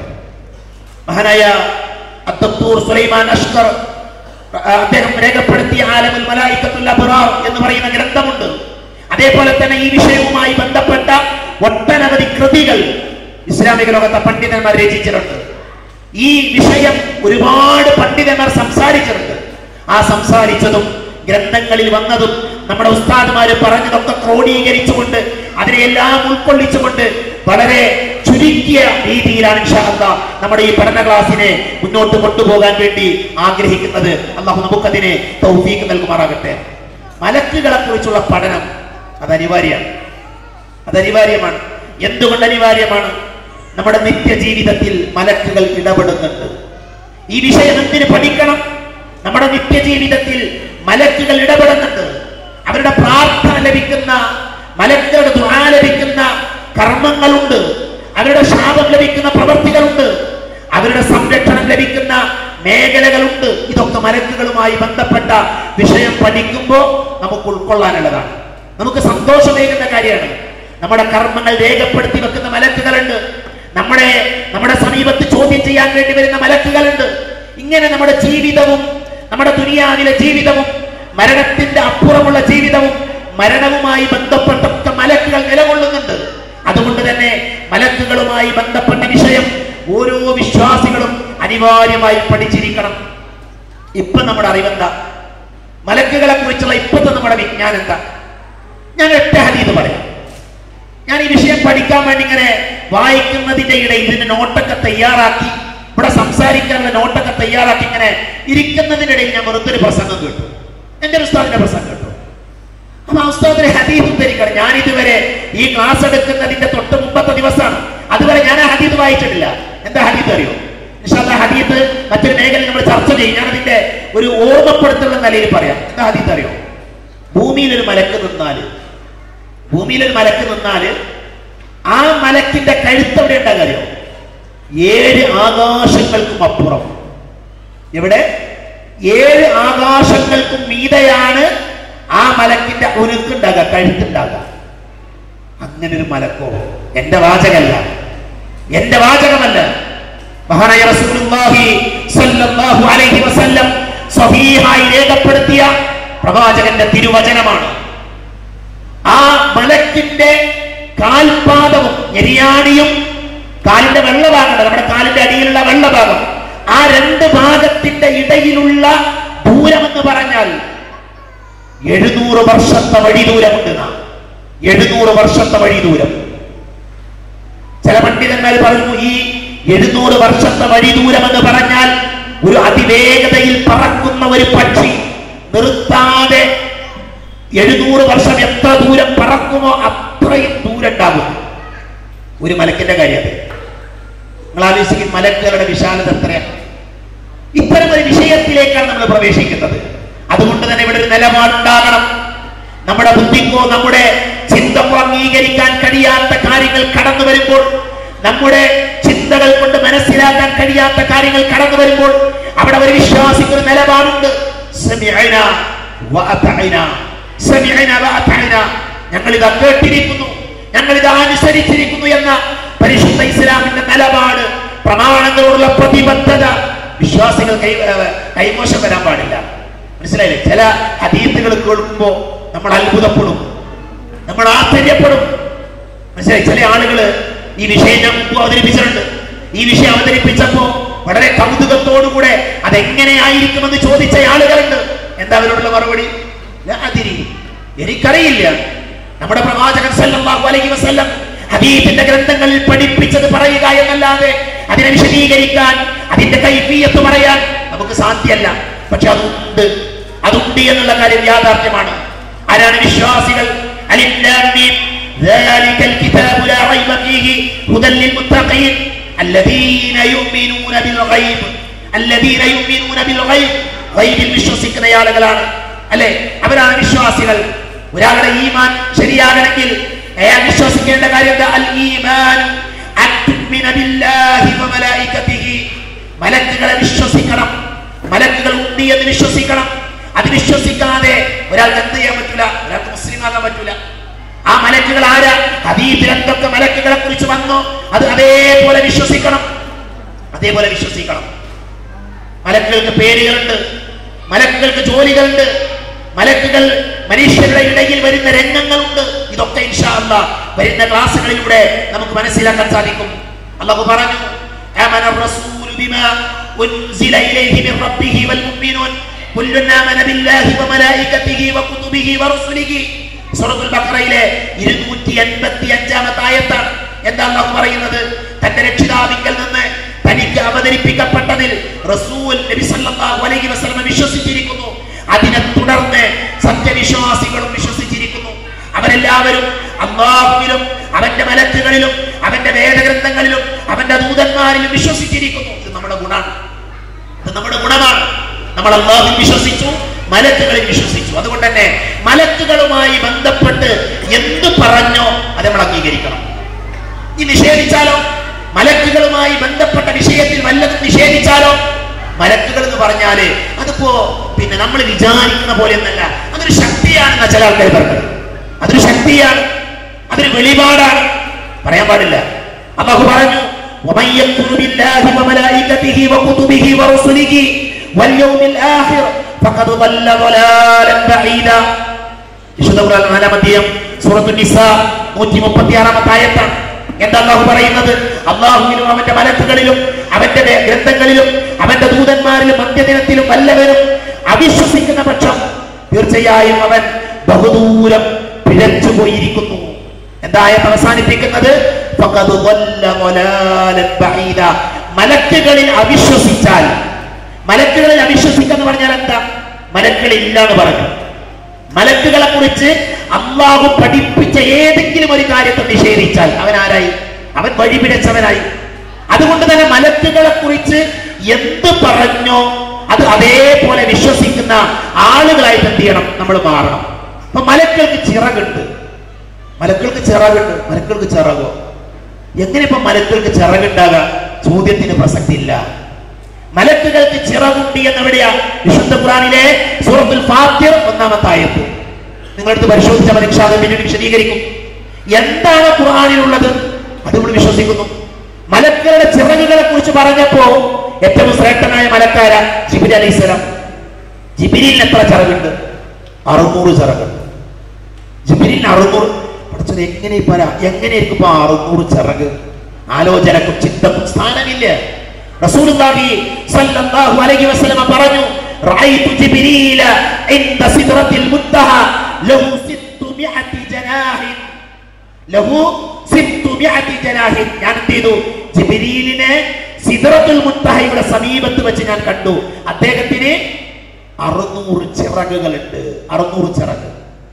മഹാനായ അബ്ദൂർ സുലൈമാൻ അഷ്കർ ആ, അദ്ദേഹം രേഖപ്പെടുത്തിയ ആലമുൽ മലായിക്കത്തുൽ അബ്റാർ എന്ന് പറയുന്ന ഗ്രന്ഥമുണ്ട് അതേപോലെ തന്നെ ഈ വിഷയവുമായി ബന്ധപ്പെട്ട ഒട്ടനവധി കൃതികൾ ഇസ്ലാമിക ലോകത്തെ പണ്ഡിതന്മാർ രചിച്ചിട്ടുണ്ട് ഈ വിഷയം ഒരുപാട് പണ്ഡിതന്മാർ സംസാരിച്ചിട്ടുണ്ട് ആ സംസാരിച്ചതും ഗ്രന്ഥങ്ങളിൽ വന്നതും നമ്മുടെ ഉസ്താദ്മാര് പറഞ്ഞതൊക്കെ ക്രോഡീകരിച്ചുകൊണ്ട് അതിനെയെല്ലാം ഉൾക്കൊള്ളിച്ചുകൊണ്ട് വളരെ ചുരുക്കിയ രീതിയിലാണ് ഇൻഷാ അല്ലാഹ് നമ്മുടെ ഈ പഠന ക്ലാസ്സിനെ മുന്നോട്ട് കൊണ്ടുപോകാൻ വേണ്ടി ആഗ്രഹിക്കുന്നത് അള്ളാഹു നമുക്കതിനെ തൗഫീക്ക് നൽകുമാറാകട്ടെ മലക്കുകളെ കുറിച്ചുള്ള പഠനം അത് അനിവാര്യമാണ് അത് അനിവാര്യമാണ് എന്തുകൊണ്ട് അനിവാര്യമാണ് നമ്മുടെ നിത്യജീവിതത്തിൽ മലക്കുകൾ ഇടപെടുന്നുണ്ട് ഈ വിഷയം എന്തിന് പഠിക്കണം നമ്മുടെ നിത്യജീവിതത്തിൽ മലക്കുകൾ ഇടപെടുന്നുണ്ട് അവരുടെ പ്രാർത്ഥന ലഭിക്കുന്ന മലക്കുകളുടെ ദുആ ലഭിക്കുന്ന കർമ്മങ്ങളുണ്ട് അവരുടെ ശാപം ലഭിക്കുന്ന പ്രവൃത്തികളുണ്ട് അവരുടെ സംരക്ഷണം ലഭിക്കുന്ന മേഖലകളുണ്ട് ഇതൊക്കെ മലക്കുകളുമായി ബന്ധപ്പെട്ട വിഷയം പഠിക്കുമ്പോൾ നമുക്ക് ഉൾക്കൊള്ളാനുള്ളതാണ് നമുക്ക് സന്തോഷമേകുന്ന കാര്യമാണ് നമ്മുടെ കർമ്മങ്ങൾ രേഖപ്പെടുത്തി വെക്കുന്ന മലക്കുകളുണ്ട് നമ്മുടെ നമ്മുടെ സമീപത്ത് ചോദ്യം ചെയ്യാൻ വേണ്ടി വരുന്ന മലക്കുകളുണ്ട് ഇങ്ങനെ നമ്മുടെ ജീവിതവും നമ്മുടെ ദുനിയാവിലെ ജീവിതവും മരണത്തിന്റെ അപ്പുറമുള്ള ജീവിതവും മരണവുമായി ബന്ധപ്പെട്ടൊക്കെ മലക്കുകൾ നിലകൊള്ളുന്നുണ്ട് അതുകൊണ്ട് തന്നെ മലക്കുകളുമായി ബന്ധപ്പെട്ട വിഷയം ഓരോ വിശ്വാസികളും അനിവാര്യമായി പഠിച്ചിരിക്കണം ഇപ്പൊ നമ്മുടെ അറിവെന്താ മലക്കുകളെ കുറിച്ചുള്ള ഇപ്പോഴത്തെ നമ്മുടെ വിജ്ഞാനം എന്താ ഞാൻ ഒറ്റ ഹദീത് പറയാം ഞാൻ ഈ വിഷയം പഠിക്കാൻ വേണ്ടി ഇങ്ങനെ വായിക്കുന്നതിന്റെ ഇടയിൽ ഇതിന്റെ നോട്ടൊക്കെ തയ്യാറാക്കി ഇവിടെ സംസാരിക്കാനുള്ള നോട്ടൊക്കെ തയ്യാറാക്കി ഇങ്ങനെ ഇരിക്കുന്നതിനിടയിൽ ഞാൻ വെറുതെ ഒരു പ്രസംഗം കേട്ടു എന്റെ ഒരു ഉസ്താദിന്റെ പ്രസംഗം കേട്ടു അപ്പൊ ആ ഉസ്താദിനെ ഹദീദ് ഉദ്ധരിക്കണം ഞാൻ ഇതുവരെ ഈ ക്ലാസ് എടുക്കുന്നതിന്റെ തൊട്ട് മുമ്പത്തെ ദിവസമാണ് അതുവരെ ഞാൻ ആ ഹദീദ് വായിച്ചിട്ടില്ല എന്താ ഹദീദ് അറിയോ ഇൻഷാല്ലാ ഹദീദ് മറ്റൊരു മേഖലയിൽ നമ്മൾ ചർച്ച ചെയ്യും ഞാൻ അതിന്റെ ഒരു ഓർമ്മപ്പെടുത്തുന്ന നിലയിൽ പറയാം എന്താ ഹദീദ് അറിയോ ഭൂമിയിൽ ഒരു മലക്ക് നിന്നാല് ഭൂമിയിൽ ഒരു മലക്ക് നിന്നാല് ആ മലക്കിന്റെ കഴുത്ത് എവിടെ ഉണ്ടാകുക അറിയോ ഏഴ് ആകാശങ്ങൾക്കും അപ്പുറം എവിടെ ഏഴ് ആകാശങ്ങൾക്കും മീതയാണ് ആ മലക്കിന്റെ ഉരുക്കുണ്ടാകുക കഴുത്തുണ്ടാകുക അങ്ങനെ ഒരു മലക്കോ എന്റെ വാചകല്ല എന്റെ വാചകമല്ല മഹാനായ റസൂലുള്ളാഹി സ്വല്ലല്ലാഹു അലൈഹി വസല്ലം സ്വഹീഹായി രേഖപ്പെടുത്തിയ പ്രവാചകന്റെ തിരുവചനമാണ് ആ മലക്കിന്റെ കാൽപാദവും എരിയാണിയും കാലിന്റെ വെള്ളഭാഗമുണ്ട് നമ്മുടെ കാലിന്റെ അടിയിലുള്ള വെള്ളഭാഗം ആ രണ്ട് ഭാഗത്തിന്റെ ഇടയിലുള്ള ദൂരം എന്ന് പറഞ്ഞാൽ എഴുന്നൂറ് വർഷത്തെ വഴി ദൂരമുണ്ട് നാം എഴുന്നൂറ് വർഷത്തെ വഴി ദൂരം ചില പണ്ഡിതന്മാർ പറഞ്ഞു ഈ എഴുന്നൂറ് വർഷത്തെ വഴി ദൂരം എന്ന് പറഞ്ഞാൽ ഒരു അതിവേഗതയിൽ പറക്കുന്ന ഒരു പക്ഷി നിർത്താതെ എഴുന്നൂറ് വർഷം എത്ര ദൂരം പറക്കുമോ അത്രയും ദൂരം ഉണ്ടാകും ഒരു മലക്കിന്റെ കാര്യം അത് നിങ്ങൾ ആലോചിക്കും മലക്കുകളുടെ വിശാലത എത്രയാണ് ഇത്തരം ഒരു വിഷയത്തിലേക്കാണ് നമ്മൾ പ്രവേശിക്കുന്നത് അതുകൊണ്ട് തന്നെ ഇവിടെ ഒരു നിലപാടുണ്ടാകണം നമ്മുടെ ബുദ്ധിക്കോ നമ്മുടെ ചിന്തക്കോ അംഗീകരിക്കാൻ കഴിയാത്ത കാര്യങ്ങൾ കടന്നു വരുമ്പോൾ നമ്മുടെ ചിന്തകൾ കൊണ്ട് മനസ്സിലാക്കാൻ കഴിയാത്ത കാര്യങ്ങൾ കടന്നു വരുമ്പോൾ അവിടെ ഒരു വിശ്വാസിക്ക് ഒരു നിലപാടുണ്ട് സമിഅന വഅതഅന. സമിഅന വഅതഅന. ഞങ്ങൾ ഇത് കേട്ടിരിക്കുന്നു ഞങ്ങൾ ഇത് അനുസരിച്ചിരിക്കുന്നു എന്ന പരിശുദ്ധ ഇസ്ലാമിന്റെ നിലപാട് പ്രമാണങ്ങളോടുള്ള പ്രതിബദ്ധത വിശ്വാസികൾ കൈ ഏർ കൈമോശം വരാൻ പാടില്ല മനസ്സിലായില്ലേ ചില ഹദീത്തുകൾ കേൾക്കുമ്പോൾ നമ്മൾ അത്ഭുതപ്പെടും നമ്മൾ ആശ്ചര്യപ്പെടും മനസ്സിലായി ചില ആളുകള് ഈ വിഷയം ഞാൻ മുമ്പ് അവതരിപ്പിച്ചിട്ടുണ്ട് ഈ വിഷയം അവതരിപ്പിച്ചപ്പോ വളരെ കൗതുകത്തോടുകൂടെ അതെങ്ങനെയായിരിക്കുമെന്ന് ചോദിച്ച ആളുകളുണ്ട് എന്താ അവരോടുള്ള മറുപടി "ലാ അദ്രി." എനിക്കറിയില്ല നമ്മുടെ പ്രവാചകൻ സല്ലല്ലാഹു അലൈഹി വസല്ലം ഹദീസിന്റെ ഗ്രന്ഥങ്ങളിൽ പഠിപ്പിച്ചത് പറയുക എന്നല്ലാതെ അതിനെ വിശദീകരിക്കാൻ അതിന്റെ കൈഫിയത്ത് പറയാൻ നമുക്ക് സാധ്യമല്ല പക്ഷെ അതുണ്ട് അതുണ്ട് എന്നുള്ള കാര്യം യാഥാർത്ഥ്യമാണ് ആരാണ് വിശ്വാസികൾ അലിഫ് ലാം മീം ذلك الكتاب لا ريب فيه هدى للمتقين الذين يؤمنون بالغيب الذين يؤمنون بالغيب ഗൈബിൽ വിശ്വസിക്കുന്ന ആളുകളാണ് അല്ലെ അവരാണ് വിശ്വാസികൾ ഒരാളുടെ ഈമാൻ ശരിയാകണമെങ്കിൽ അയാൾ വിശ്വസിക്കേണ്ട കാര്യം എന്താ? അൽ ഈമാൻ അൻ തുഅ്മിന ബില്ലാഹി വമലായികതിഹി മലക്കുകളെ വിശ്വസിക്കണം മലക്കുകൾ ഉണ്ട് എന്ന് വിശ്വസിക്കണം അത് വിശ്വസിക്കാതെ ഒരാൾക്ക് എന്ത് ചെയ്യാൻ പറ്റൂല ഒരാൾക്ക് മുസ്ലിം ആകാൻ പറ്റൂല ആ മലക്കുകൾ ആരാ ഹബീബിൽ എന്തൊക്കെ മലക്കുകളെ കുറിച്ച് വന്നോ അത് അതേപോലെ വിശ്വസിക്കണം അതേപോലെ വിശ്വസിക്കണം മലക്കുകൾക്ക് പേരുകളുണ്ട് മലക്കുകൾക്ക് ജോലികളുണ്ട് മലക്കുകൾ മനുഷ്യരുടെ ഇടയിൽ വരുന്ന രംഗങ്ങളുണ്ട് ഇതൊക്കെ ഇൻഷാ അല്ലാ വരുന്ന ക്ലാസ്സുകളിലൂടെ നമുക്ക് മനസ്സിലാക്കാൻ സാധിക്കും അള്ളാഹു പറഞ്ഞു آمن الرسول بما أنزل إليه من ربه والمؤمنون കുല്ലുൻ ആമന ബില്ലാഹി വമലായികതിഹി വകുതുബിഹി വറുസുലിഹി സൂറത്തുൽ ബഖറയിലെ 285 ആയത്താണ് എന്താ അല്ലാഹു പറയുന്നത് തന്റെ രക്ഷിതാവിങ്കൽ നിന്ന് തനിക്ക് അവതരിപ്പിക്കപ്പെട്ടതിൽ റസൂൽ നബി സല്ലല്ലാഹു അലൈഹി വസല്ലം വിശ്വസിച്ചിരിക്കുന്നു അതിനെ തുടർന്ന് സത്യവിശ്വാസികളും വിശ്വസിച്ചിരിക്കുന്നു അവരെല്ലാവരും അള്ളാഹുവിലും അവന്റെ മലക്കുകളിലും അവന്റെ വേദഗ്രന്ഥങ്ങളിലും അവന്റെ ദൂതന്മാരിലും വിശ്വസിച്ചിരിക്കുന്നു ഇത് നമ്മുടെ ഗുണമാണ് ഇത് നമ്മുടെ ഗുണമാണ് നമ്മൾ അള്ളാഹുവിൽ വിശ്വസിച്ചു മലക്കുകളിൽ വിശ്വസിച്ചു അതുകൊണ്ട് തന്നെ മലക്കുകളുമായി ബന്ധപ്പെട്ട് എന്ത് പറഞ്ഞോ അത് നമ്മൾ അംഗീകരിക്കണം ഈ നിഷേധിച്ചാലോ മലക്കുകളുമായി ബന്ധപ്പെട്ട വിഷയത്തിൽ വല്ലതും നിഷേധിച്ചാലോ മലക്കുകൾ എന്ന് പറഞ്ഞാല് അതിപ്പോ പിന്നെ നമ്മൾ വിചാരിക്കുന്ന പോലെ ഒന്നല്ല അതൊരു ശക്തിയാണെന്ന ചില ആൾക്കാർ പറഞ്ഞത് അതൊരു ശക്തിയാണ് അതൊരു വെളിപാടാണ് പറയാൻ പാടില്ല അള്ളാഹു പറഞ്ഞു ومن يكفر بالله وملائكته وكتبه ورسله واليوم الآخر فقد ضل ضلالا بعيدا വിശുദ്ധ ഖുർആൻ നാലാം അധ്യായം സൂറത്തുൽ നിസാ 136 ആയത്താണ് എന്താ അള്ളാഹു പറയുന്നത് അള്ളാഹുവിലും അവന്റെ മലക്കുകളിലും അവന്റെ വേ- ഗ്രന്ഥങ്ങളിലും അവന്റെ ദൂതന്മാരിലും അന്ത്യദിനത്തിലും വല്ലവരും അവിശ്വസിക്കുന്ന പക്ഷം തീർച്ചയായും അവൻ ബഹുദൂരം പിഴച്ചു പോയിരിക്കുന്നു എന്തായത് അവസാനിപ്പിക്കുന്നത് ഫഖദ് ضل ضلالا بعيدا. മലക്കുകളിൽ അവിശ്വസിച്ചാൽ മലക്കുകളിൽ അവിശ്വസിക്കുക എന്ന് പറഞ്ഞാൽ എന്താ മലക്കുകളില്ല എന്ന് പറഞ്ഞു മലക്കുകളെ കുറിച്ച് അള്ളാഹു പഠിപ്പിച്ച ഏതെങ്കിലും ഒരു കാര്യത്തെ നിഷേധിച്ചാൽ അവൻ ആരായി അവൻ വഴിപിഴച്ചവനായി അതുകൊണ്ട് തന്നെ മലക്കുകളെ കുറിച്ച് എന്ത് പറഞ്ഞോ അത് അതേപോലെ വിശ്വസിക്കുന്ന ആളുകളായിട്ട് എന്ത് ചെയ്യണം നമ്മൾ മാറണം അപ്പൊ മലക്കൾക്ക് ചിറകുണ്ട് മലക്കൾക്ക് ചിറകുണ്ട് മലക്കൾക്ക് ചിറകോ എങ്ങനെ ഇപ്പൊ മലക്കൾക്ക് ചിറകുണ്ടാകാം ചോദ്യത്തിന് പ്രസക്തി ഇല്ല മലക്കുകൾക്ക് ചിറകുണ്ട് എന്നെവിടെയാ വിശുദ്ധ ഖുറാനിലെ സൂറത്തുൽ ഫാത്തിർ ഒന്നാമത്തെ ആയത്ത് നിങ്ങളടുത്ത് പരിശോധിച്ച പരീക്ഷാതെ പിന്നീട് വിശദീകരിക്കും എന്താണ് ഖുറാനിലുള്ളത് അത് നമ്മൾ വിശ്വസിക്കുന്നു മലക്കുകളുടെ ചിറകുകളെ കുറിച്ച് പറഞ്ഞപ്പോ ഏറ്റവും ശ്രേഷ്ഠനായ മലക്കാര ജിബിരി അലൈഹിസ്സലാം ജിബിരിയിൽ എത്ര ചിറകുണ്ട് അറുന്നൂറ് ചിറകുണ്ട് ജിബിരിന് അറുന്നൂറ് പഠിച്ചത് എങ്ങനെ പറ എങ്ങനെയായിരിക്കും ഇപ്പൊ അറുന്നൂറ് ചിറക് ആലോചനക്കും ചിന്തക്കും സ്ഥാനമില്ല റസൂലുള്ളാഹി സ്വല്ലല്ലാഹു അലൈഹി വസല്ലമ പറഞ്ഞു റഅയ്തു ജിബ്രീല ഇൻദ സിദ്റത്തിൽ മുൻതഹ ലഹു 600 ജനാഹിൻ ലഹു 600 ജനാഹിൻ ഞാൻ എന്ത് ചെയ്തു ജിബ്രീലിനെ സിദ്റത്തുൽ മുൻതഹയുടെ സമീപത്ത് വെച്ച് ഞാൻ കണ്ടു അദ്ദേഹത്തിന് അറുന്നൂറ് ചിറകുകളുണ്ട് അറുന്നൂറ് ചിറക്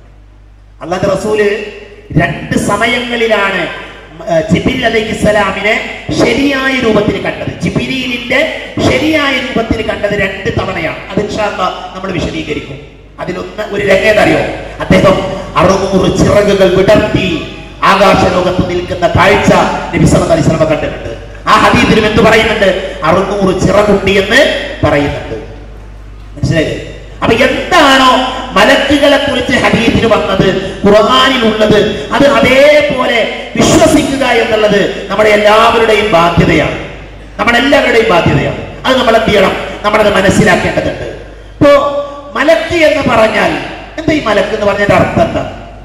അള്ളാഹ് റസൂല് രണ്ട് സമയങ്ങളിലാണ് ജിബിരിൽ അലൈഹി സ്വലാമിനെ ശരിയായ രൂപത്തിൽ കണ്ടത് ജിബിരിലിന്റെ ശരിയായ രൂപത്തിൽ കണ്ടത് രണ്ട് തവണയാണ് അത് ഇൻഷാ അല്ലാഹ് നമ്മൾ വിശദീകരിക്കും അതിലൊന്ന് ഒരു രംഗേതറിയോ അദ്ദേഹം അറുന്നൂറ് ചിറകുകൾ വിടർത്തി ആകാശ ലോകത്ത് നിൽക്കുന്ന കാഴ്ച നബി സല്ലല്ലാഹു അലൈഹി വസല്ലം കണ്ടിട്ടുണ്ട് ആ ഹദീസിലും എന്ത് പറയുന്നുണ്ട് അറുന്നൂറ് ചിറകുണ്ട് എന്ന് പറയുന്നുണ്ട് മനസ്സിലായില്ലേ അപ്പൊ എന്താണോ മലക്കുകളെ കുറിച്ച് ഹദീസിൽ വന്നത് ഖുർആനിൽ ഉള്ളത് അത് അതേപോലെ വിശ്വസിക്കുക എന്നുള്ളത് നമ്മുടെ എല്ലാവരുടെയും ബാധ്യതയാണ് നമ്മളെല്ലാവരുടെയും ബാധ്യതയാണ് അത് നമ്മൾ എന്ത് ചെയ്യണം നമ്മളത് മനസ്സിലാക്കേണ്ടതുണ്ട് ഇപ്പോ മലക്ക് എന്ന് പറഞ്ഞാൽ എന്താ ഈ മലക്ക് എന്ന് പറഞ്ഞതിന്റെ അർത്ഥം എന്താ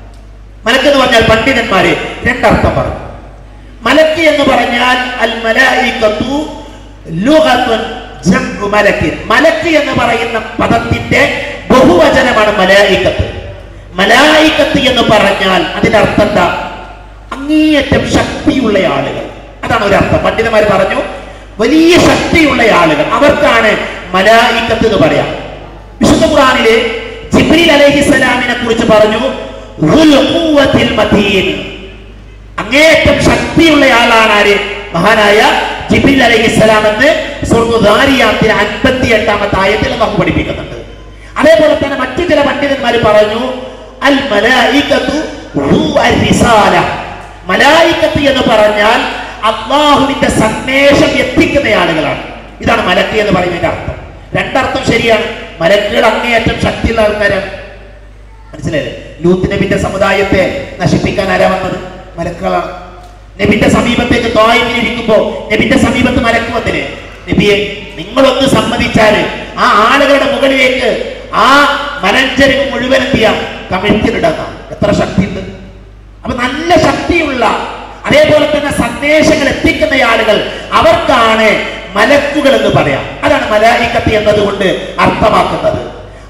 മലക്ക് എന്ന് പറഞ്ഞാൽ പണ്ഡിതന്മാര് രണ്ടർത്ഥം പറഞ്ഞു മലക്ക് എന്ന് പറഞ്ഞാൽ അൽ മലായികത്തു ലുഗത്തുൻ ജംഉ മലക്കിൻ മലക്ക് എന്ന് പറയുന്ന പദത്തിന്റെ ബഹുവചനമാണ് മലായികത്ത് മലായികത്ത് എന്ന് പറഞ്ഞാൽ അതിന്റെ അർത്ഥം എന്താ അങ്ങേയറ്റം ശക്തിയുള്ള ആളുകൾ അതാണ് ഒരു അർത്ഥം പണ്ഡിതന്മാർ പറഞ്ഞു വലിയ ശക്തിയുള്ള ആളുകൾ അവർക്കാണ് മലായികത്ത് എന്ന് പറയാം വിശുദ്ധ ഖുർആനിലെ ജിബ്രീൽ അലൈഹിസ്സലാമിനെ കുറിച്ച് പറഞ്ഞു "ദുൽ ഖുവ്വത്തിൽ മതീൻ." അങ്ങേയറ്റം ശക്തിയുള്ള ആളാണ് ആര് മഹാനായ ജിബിൽ അലൈഹിസ്സലാം എന്ന് സ്വർഗാരിയാത്തിന് അൻപത്തി എട്ടാമത്തെ ആയത്തിൽ നമുക്ക് പഠിപ്പിക്കുന്നുണ്ട് അതേപോലെ തന്നെ മറ്റു ചില പണ്ഡിതന്മാർ പറഞ്ഞു അൽ മലായികത്തു ഹു അർ-റിസാല. മലായികത്ത് എന്ന് പറഞ്ഞാൽ അള്ളാഹുവിന്റെ സന്ദേശം എത്തിക്കുന്ന ആളുകളാണ് ഇതാണ് മലക്ക് എന്ന് പറയുന്നതിന്റെ അർത്ഥം രണ്ടർത്ഥം ശരിയാണ് മലക്കുകൾ അങ്ങേയറ്റം ശക്തിയുള്ള ആൾക്കാരാണ് മനസ്സിലായില്ലേ ലൂത്ത് നബിന്റെ സമുദായത്തെ നശിപ്പിക്കാൻ ആരാ വന്നത് മലക്കുകളാണ് നബിന്റെ സമീപത്തേക്ക് തോയിന് ഇരിക്കുമ്പോ നബിന്റെ സമീപത്ത് മലക്ക് വന്നില്ലേ നബിയെ നിങ്ങളൊന്ന് സമ്മതിച്ചാല് ആ ആളുകളുടെ മുകളിലേക്ക് ആ മലഞ്ചരിവ് മുഴുവൻ എന്ത് ചെയ്യാം കമിഴ്ത്തിലിടാം എത്ര ശക്തിയുണ്ട് അപ്പൊ നല്ല ശക്തിയുള്ള അതേപോലെ തന്നെ സന്ദേശങ്ങൾ എത്തിക്കുന്ന ആളുകൾ അവർക്കാണ് മലക്കുകൾ എന്ന് പറയാം അതാണ് മലായിക്കത്ത് എന്നതുകൊണ്ട് അർത്ഥമാക്കുന്നത്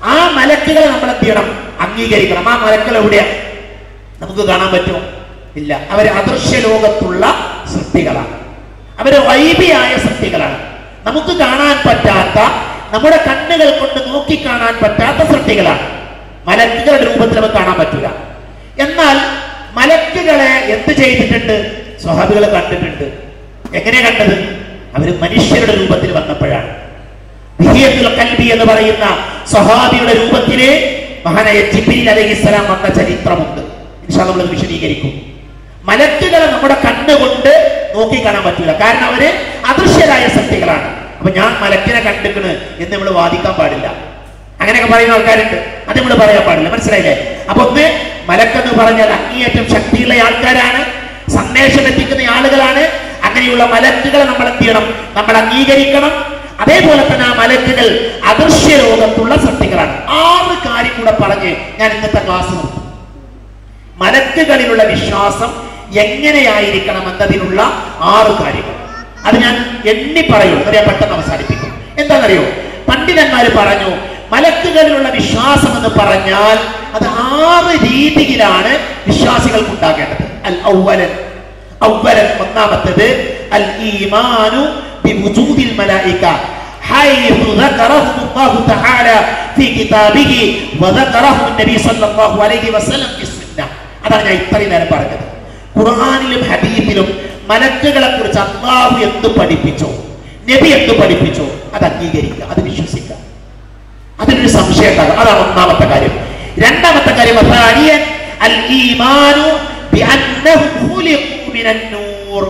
ആ മലക്കുകളെ നമ്മൾ എന്ത് ചെയ്യണം അംഗീകരിക്കണം ആ മലക്കൾ എവിടെയാ നമുക്ക് കാണാൻ പറ്റുമോ ഇല്ല അവർ അദൃശ്യ ലോകത്തുള്ള സൃഷ്ടികളാണ് അവര് വൈബിയായ സൃഷ്ടികളാണ് നമുക്ക് കാണാൻ പറ്റാത്ത നമ്മുടെ കണ്ണുകൾ കൊണ്ട് നോക്കി കാണാൻ പറ്റാത്ത സൃഷ്ടികളാണ് മലക്കുകളുടെ രൂപത്തിൽ നമുക്ക് കാണാൻ പറ്റില്ല എന്നാൽ മലക്കുകളെ എന്ത് ചെയ്തിട്ടുണ്ട് സ്വഹാബികൾ കണ്ടിട്ടുണ്ട് എങ്ങനെ കണ്ടത് അവര് മനുഷ്യരുടെ രൂപത്തിൽ വന്നപ്പോഴാണ് വിഹിയത്തുൽ കൽബി എന്ന് പറയുന്ന സ്വഹാബിയുടെ രൂപത്തില് മഹാനായ ജിബിരിൽ അലൈഹിസ്സലാം വന്ന ചരിത്രമുണ്ട് ഇൻഷാ നമ്മൾ വിശദീകരിക്കും മലക്കുകളെ നമ്മുടെ കണ്ണുകൊണ്ട് നോക്കി കാണാൻ പറ്റില്ല കാരണം അവര് അദൃശ്യരായ ശക്തികളാണ് അപ്പൊ ഞാൻ മലക്കിനെ കണ്ടിക്കണ് എന്ന് നമ്മൾ വാദിക്കാൻ പാടില്ല അങ്ങനെയൊക്കെ പറയുന്ന ആൾക്കാരുണ്ട് അത് നമ്മൾ പറയാൻ പാടില്ല മനസ്സിലായില്ലേ അപ്പൊ ഒന്ന് മലക്കെന്ന് പറഞ്ഞാൽ അങ്ങേയറ്റം ശക്തിയുള്ള ആൾക്കാരാണ് സന്ദേശം എത്തിക്കുന്ന ആളുകളാണ് അങ്ങനെയുള്ള മലക്കുകളെ നമ്മൾ എന്ത് ചെയ്യണം നമ്മൾ അംഗീകരിക്കണം അതേപോലെ തന്നെ ആ മലക്കുകൾ അദൃശ്യ ലോകത്തുള്ള സൃഷ്ടികളാണ് ആറ് കാര്യം കൂടെ പറഞ്ഞ് ഞാൻ ഇന്നത്തെ ക്ലാസ് നിർത്തും മലക്കുകളിലുള്ള വിശ്വാസം എങ്ങനെയായിരിക്കണം എന്നതിനുള്ള ആറ് കാര്യങ്ങൾ അത് ഞാൻ എണ്ണി പറയുള്ളൂ എന്നിട്ട് ഞാൻ പെട്ടെന്ന് അവസാനിപ്പിക്കും എന്താണെന്നറിയോ പണ്ഡിതന്മാർ പറഞ്ഞു മലക്കുകളിലുള്ള വിശ്വാസം എന്ന് പറഞ്ഞാൽ അത് ആറ് രീതിയിലാണ് വിശ്വാസികൾക്ക് ഉണ്ടാകേണ്ടത് അൽ ഔവലൻ ഔവലൻ ഒന്നാമത്തേത് അൽ ഈമാനു بوجود الملائكة حيث ذكرهم الله تعالى في كتابه وذكرهم النبي صلى الله عليه وسلم في السنة അതാണ് ഞാൻ ഇത്രയും നേരം പറഞ്ഞത് ഖുർആാനിലും ഹദീസിലും മലക്കുകളെ കുറിച്ച് അള്ളാഹു എന്ത് പഠിപ്പിച്ചോ നബി എന്ത് പഠിപ്പിച്ചോ അത് അംഗീകരിക്കുക അത് വിശ്വസിക്കുക അതിനൊരു സംശയം ഉണ്ടാകും അതാണ് ഒന്നാമത്തെ കാര്യം രണ്ടാമത്തെ കാര്യം അസാനിയൻ അൽ ഈമാനു ബിഅന്നഹു ഖുലിഖു മിനൻ നൂർ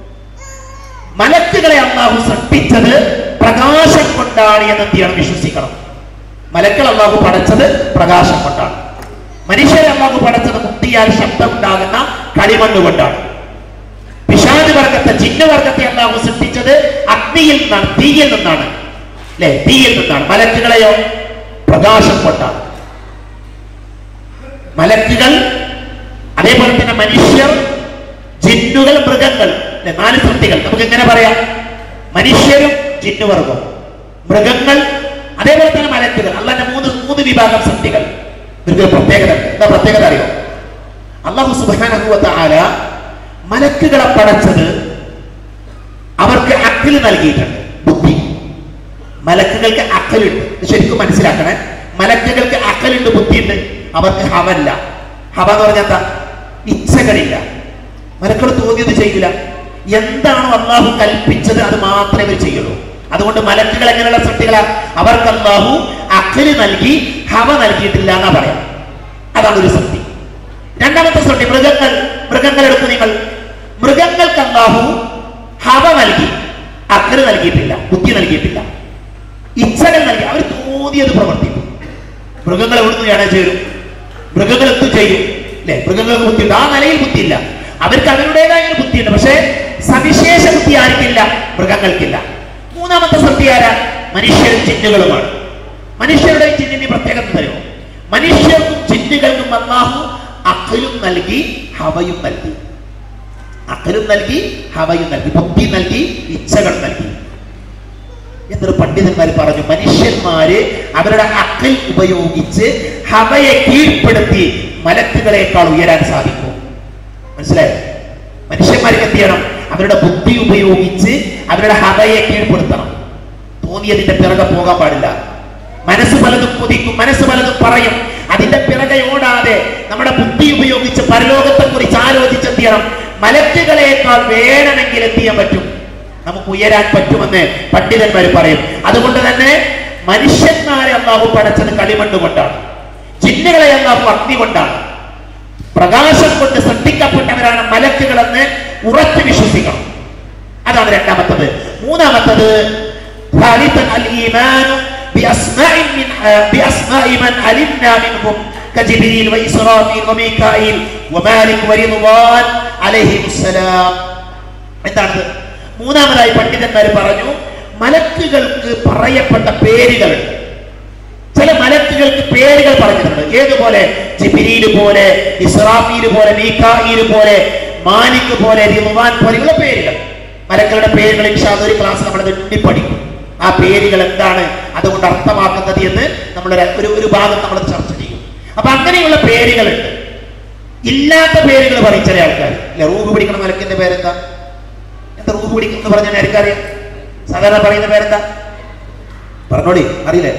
മലക്കുകളെ അള്ളാഹു സൃഷ്ടിച്ചത് പ്രകാശം കൊണ്ടാണ് എന്ന് എന്ത് ചെയ്യണം വിശ്വസിക്കണം മലക്കൾ അള്ളാഹു പടച്ചത് പ്രകാശം കൊണ്ടാണ് മനുഷ്യരെ അള്ളാഹു പടച്ചത് മുട്ടിയാൽ ശബ്ദം ഉണ്ടാകുന്ന കളിമണ്ണ് കൊണ്ടാണ് പിശാജ് വർഗത്തെ ജിന്ന വർഗത്തെ അള്ളാഹു സൃഷ്ടിച്ചത് അഗ്നിയിൽ നിന്നാണ് തീയിൽ നിന്നാണ് അല്ലെ തീയിൽ നിന്നാണ് മലക്കുകളെയോ പ്രകാശം കൊണ്ടാണ് മലക്കുകൾ അതേപോലെ തന്നെ മനുഷ്യർ ജിന്നുകൾ മൃഗങ്ങൾ അല്ലെ നാല് സൃഷ്ടികൾ നമുക്ക് എങ്ങനെ പറയാം മനുഷ്യരും ജിന്നുവർഗം മൃഗങ്ങൾ അതേപോലെ തന്നെ മലക്കുകൾ അല്ലാതെ മൂന്ന് മൂന്ന് വിഭാഗം സൃഷ്ടികൾ ഇവർക്ക് പ്രത്യേകത ഉണ്ട്. എന്താ പ്രത്യേകത അറിയോ അള്ളാഹു സുബാനുഭവത്ത ആല മലക്കുകളെ പടച്ചത് അവർക്ക് അക്കിൽ നൽകിയിട്ടുണ്ട് ബുദ്ധി മലക്കുകൾക്ക് അക്കലുണ്ട് ഇത് ശരിക്കും മനസ്സിലാക്കണേ മലക്കുകൾക്ക് അക്കലുണ്ട് ബുദ്ധിയുണ്ട് അവർക്ക് ഹവല്ല ഹവ എന്ന് പറഞ്ഞാൽ എന്താ ഇച്ഛകളില്ല മലക്കൾ തോന്നിയത് ചെയ്യില്ല എന്താണോ അള്ളാഹു കൽപ്പിച്ചത് അത് മാത്രമേ അവർ ചെയ്യുള്ളൂ അതുകൊണ്ട് മലക്കുകൾ എങ്ങനെയുള്ള സൃഷ്ടികളാ അവർക്ക് അള്ളാഹു അക്കല് നൽകി ഹവ നൽകിയിട്ടില്ല എന്നാ പറയാം അതാണ് ഒരു സൃഷ്ടി രണ്ടാമത്തെ സൃഷ്ടി മൃഗങ്ങൾ മൃഗങ്ങൾ എടുത്ത് നിങ്ങൾ മൃഗങ്ങൾക്ക് അള്ളാഹു ഹവ നൽകി അക്കല് നൽകിയിട്ടില്ല ബുദ്ധി നൽകിയിട്ടില്ല ഇച്ഛകൾ നൽകി അവർ തോന്നിയത് പ്രവർത്തിക്കും മൃഗങ്ങൾ എവിടുന്ന് ഇട ചേരും മൃഗങ്ങൾ എന്ത് ചെയ്യും അല്ലെ മൃഗങ്ങൾക്ക് ബുദ്ധിയുണ്ട് ആ നിലയിൽ ബുദ്ധിയില്ല അവർക്ക് അവരുടേതായ ഒരു ബുദ്ധിയുണ്ട് പക്ഷേ സവിശേഷ ബുദ്ധി ആർക്കില്ല മൃഗങ്ങൾക്കില്ല മൂന്നാമത്തെ സത്യ ആരാ മനുഷ്യരും ചിന്നുകളുമാണ് മനുഷ്യരുടെ ചിന്നിന് പ്രത്യേകത തരുമോ മനുഷ്യർക്കും ചിന്നുകൾക്കും അള്ളാഹു അഖലും നൽകി ഹവയും നൽകി അഖലും നൽകി ഹവയും നൽകി ബുദ്ധി നൽകി ഇച്ഛകൾ നൽകി എന്നൊരു പണ്ഡിതന്മാർ പറഞ്ഞു മനുഷ്യന്മാര് അവരുടെ അക്കൽ ഉപയോഗിച്ച് ഹവയെ കീഴ്പ്പെടുത്തി മലക്കുകളെക്കാൾ ഉയരാൻ സാധിക്കും മനസ്സിലായോ മനുഷ്യന്മാർക്ക് എന്ത് ചെയ്യണം അവരുടെ ബുദ്ധി ഉപയോഗിച്ച് അവരുടെ ഹവയെ കീഴ്പ്പെടുത്തണം തോന്നിയതിന്റെ പിറകെ പോകാൻ പാടില്ല മനസ്സ് പലതും കൊതിക്കും മനസ്സ് പലതും പറയും അതിന്റെ പിറകെ ഓടാതെ നമ്മുടെ ബുദ്ധി ഉപയോഗിച്ച് പരലോകത്തെ കുറിച്ച് ആലോചിച്ച് എന്ത് ചെയ്യണം മലക്കുകളെക്കാൾ വേണമെങ്കിൽ എന്ത് ചെയ്യാൻ പറ്റും നമുക്ക് ഉയരാൻ പറ്റുമെന്ന് പണ്ഡിതന്മാർ പറയും അതുകൊണ്ട് തന്നെ മനുഷ്യന്മാരെ അള്ളാഹു പടച്ചത് കളിമണ്ണ് കൊണ്ടാണ് ജിന്നുകളെ അള്ളാഹു അഗ്നി കൊണ്ടാണ് പ്രകാശം കൊണ്ട് സൃഷ്ടിക്കപ്പെട്ടവരാണ് മലക്കുകളെന്ന് ഉറച്ചു വിശ്വസിക്കണം അതാണ് രണ്ടാമത്തത് മൂന്നാമത്തത് ثالثا الإيمان بأسماء من بأسماء من علمنا منهم كجبريل وإسرافيل وميكائيل ومالك ورضوان عليهم السلام എന്താണ് മൂന്നാമതായി പണ്ഡിതന്മാർ പറഞ്ഞു മലക്കുകൾക്ക് പറയപ്പെട്ട പേരുകളുണ്ട് ചില മലക്കുകൾക്ക് പേരുകൾ പറഞ്ഞിട്ടുണ്ട് ഏതുപോലെ ജിബിരിയിൽ പോലെ ഇസ്രാഫീൽ പോലെ മീക്കായിൽ പോലെ മാലിക് പോലെ റിവാൻ പോലെയുള്ള പേരുകൾ മലക്കളുടെ പേരുകൾ ഇൻഷാ അല്ലാഹ് ഒരു ക്ലാസ് നമ്മൾ എണ്ണി പഠിക്കും ആ പേരുകൾ എന്താണ് അതുകൊണ്ട് അർത്ഥമാക്കുന്നത് എന്ന് നമ്മൾ ഒരു ഒരു ഭാഗം നമ്മൾ ചർച്ച ചെയ്യും അപ്പൊ അങ്ങനെയുള്ള പേരുകളുണ്ട് ഇല്ലാത്ത പേരുകൾ പറയും ചില ആൾക്കാർ ഇല്ല റൂഹ് പിടിക്കണ മലക്കിന്റെ പേരെന്താ എന്താ റൂഹ് പിടിക്കും എന്ന് പറഞ്ഞാൽ ആർക്കറിയാം സാധാരണ പറയുന്ന പേരെന്താ പറഞ്ഞോടി അറിയില്ലേ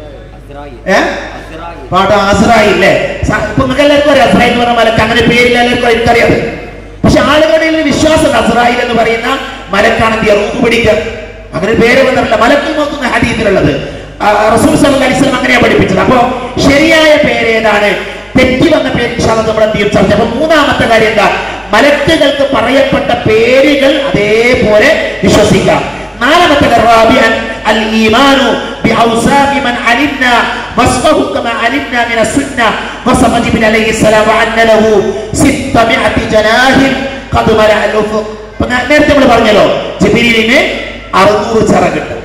ഏ പാട്ട് ആസറായി ഇല്ലേ സ- ഇപ്പൊ നിങ്ങൾക്ക് എല്ലാവർക്കും അറിയാം അസറായി എന്ന് പറഞ്ഞ മലക്ക് അങ്ങനെ പേരില്ല എല്ലാവർക്കും എനിക്കറിയാം പക്ഷെ ആളുകളുടെ ഇടയിൽ വിശ്വാസം അസറായിൽ എന്ന് പറയുന്ന മലക്കാണ് എന്ത് ചെയ്യുക റൂഹ് പിടിക്കുക അങ്ങനെ ഒരു പേര് വന്നിട്ടില്ല മലക്കിൽ നോക്കുന്ന ഹദീസിലുള്ളത് ആ, റസൂൽ സല്ലല്ലാഹു അലൈഹി വസല്ലം അങ്ങനെയാ പഠിപ്പിച്ചത് അപ്പോ ശരിയായ പേര് ഏതാണ് തെറ്റി വന്ന പേര് ഇൻഷാ അല്ലാഹ് നമ്മൾ എന്ത് ചെയ്യും ചർച്ച അപ്പൊ മൂന്നാമത്തെ കാര്യം എന്താ മലക്കുകൾക്ക് പറയപ്പെട്ട പേരുകൾ അതേപോലെ വിശ്വസിക്കാം നാലാമത്തെ റാബിഅൻ അൽ ഈമാനു بأوصاف من علمنا وصفه كما علمنا من السنة وصف جبريل عليه السلام وأن له ستمائة جناح قد ملأ الأفق ഇപ്പൊ നേ- നേരത്തെ നമ്മൾ പറഞ്ഞല്ലോ ജിബിരിലിന് അറുന്നൂറ് ചിറകുണ്ട്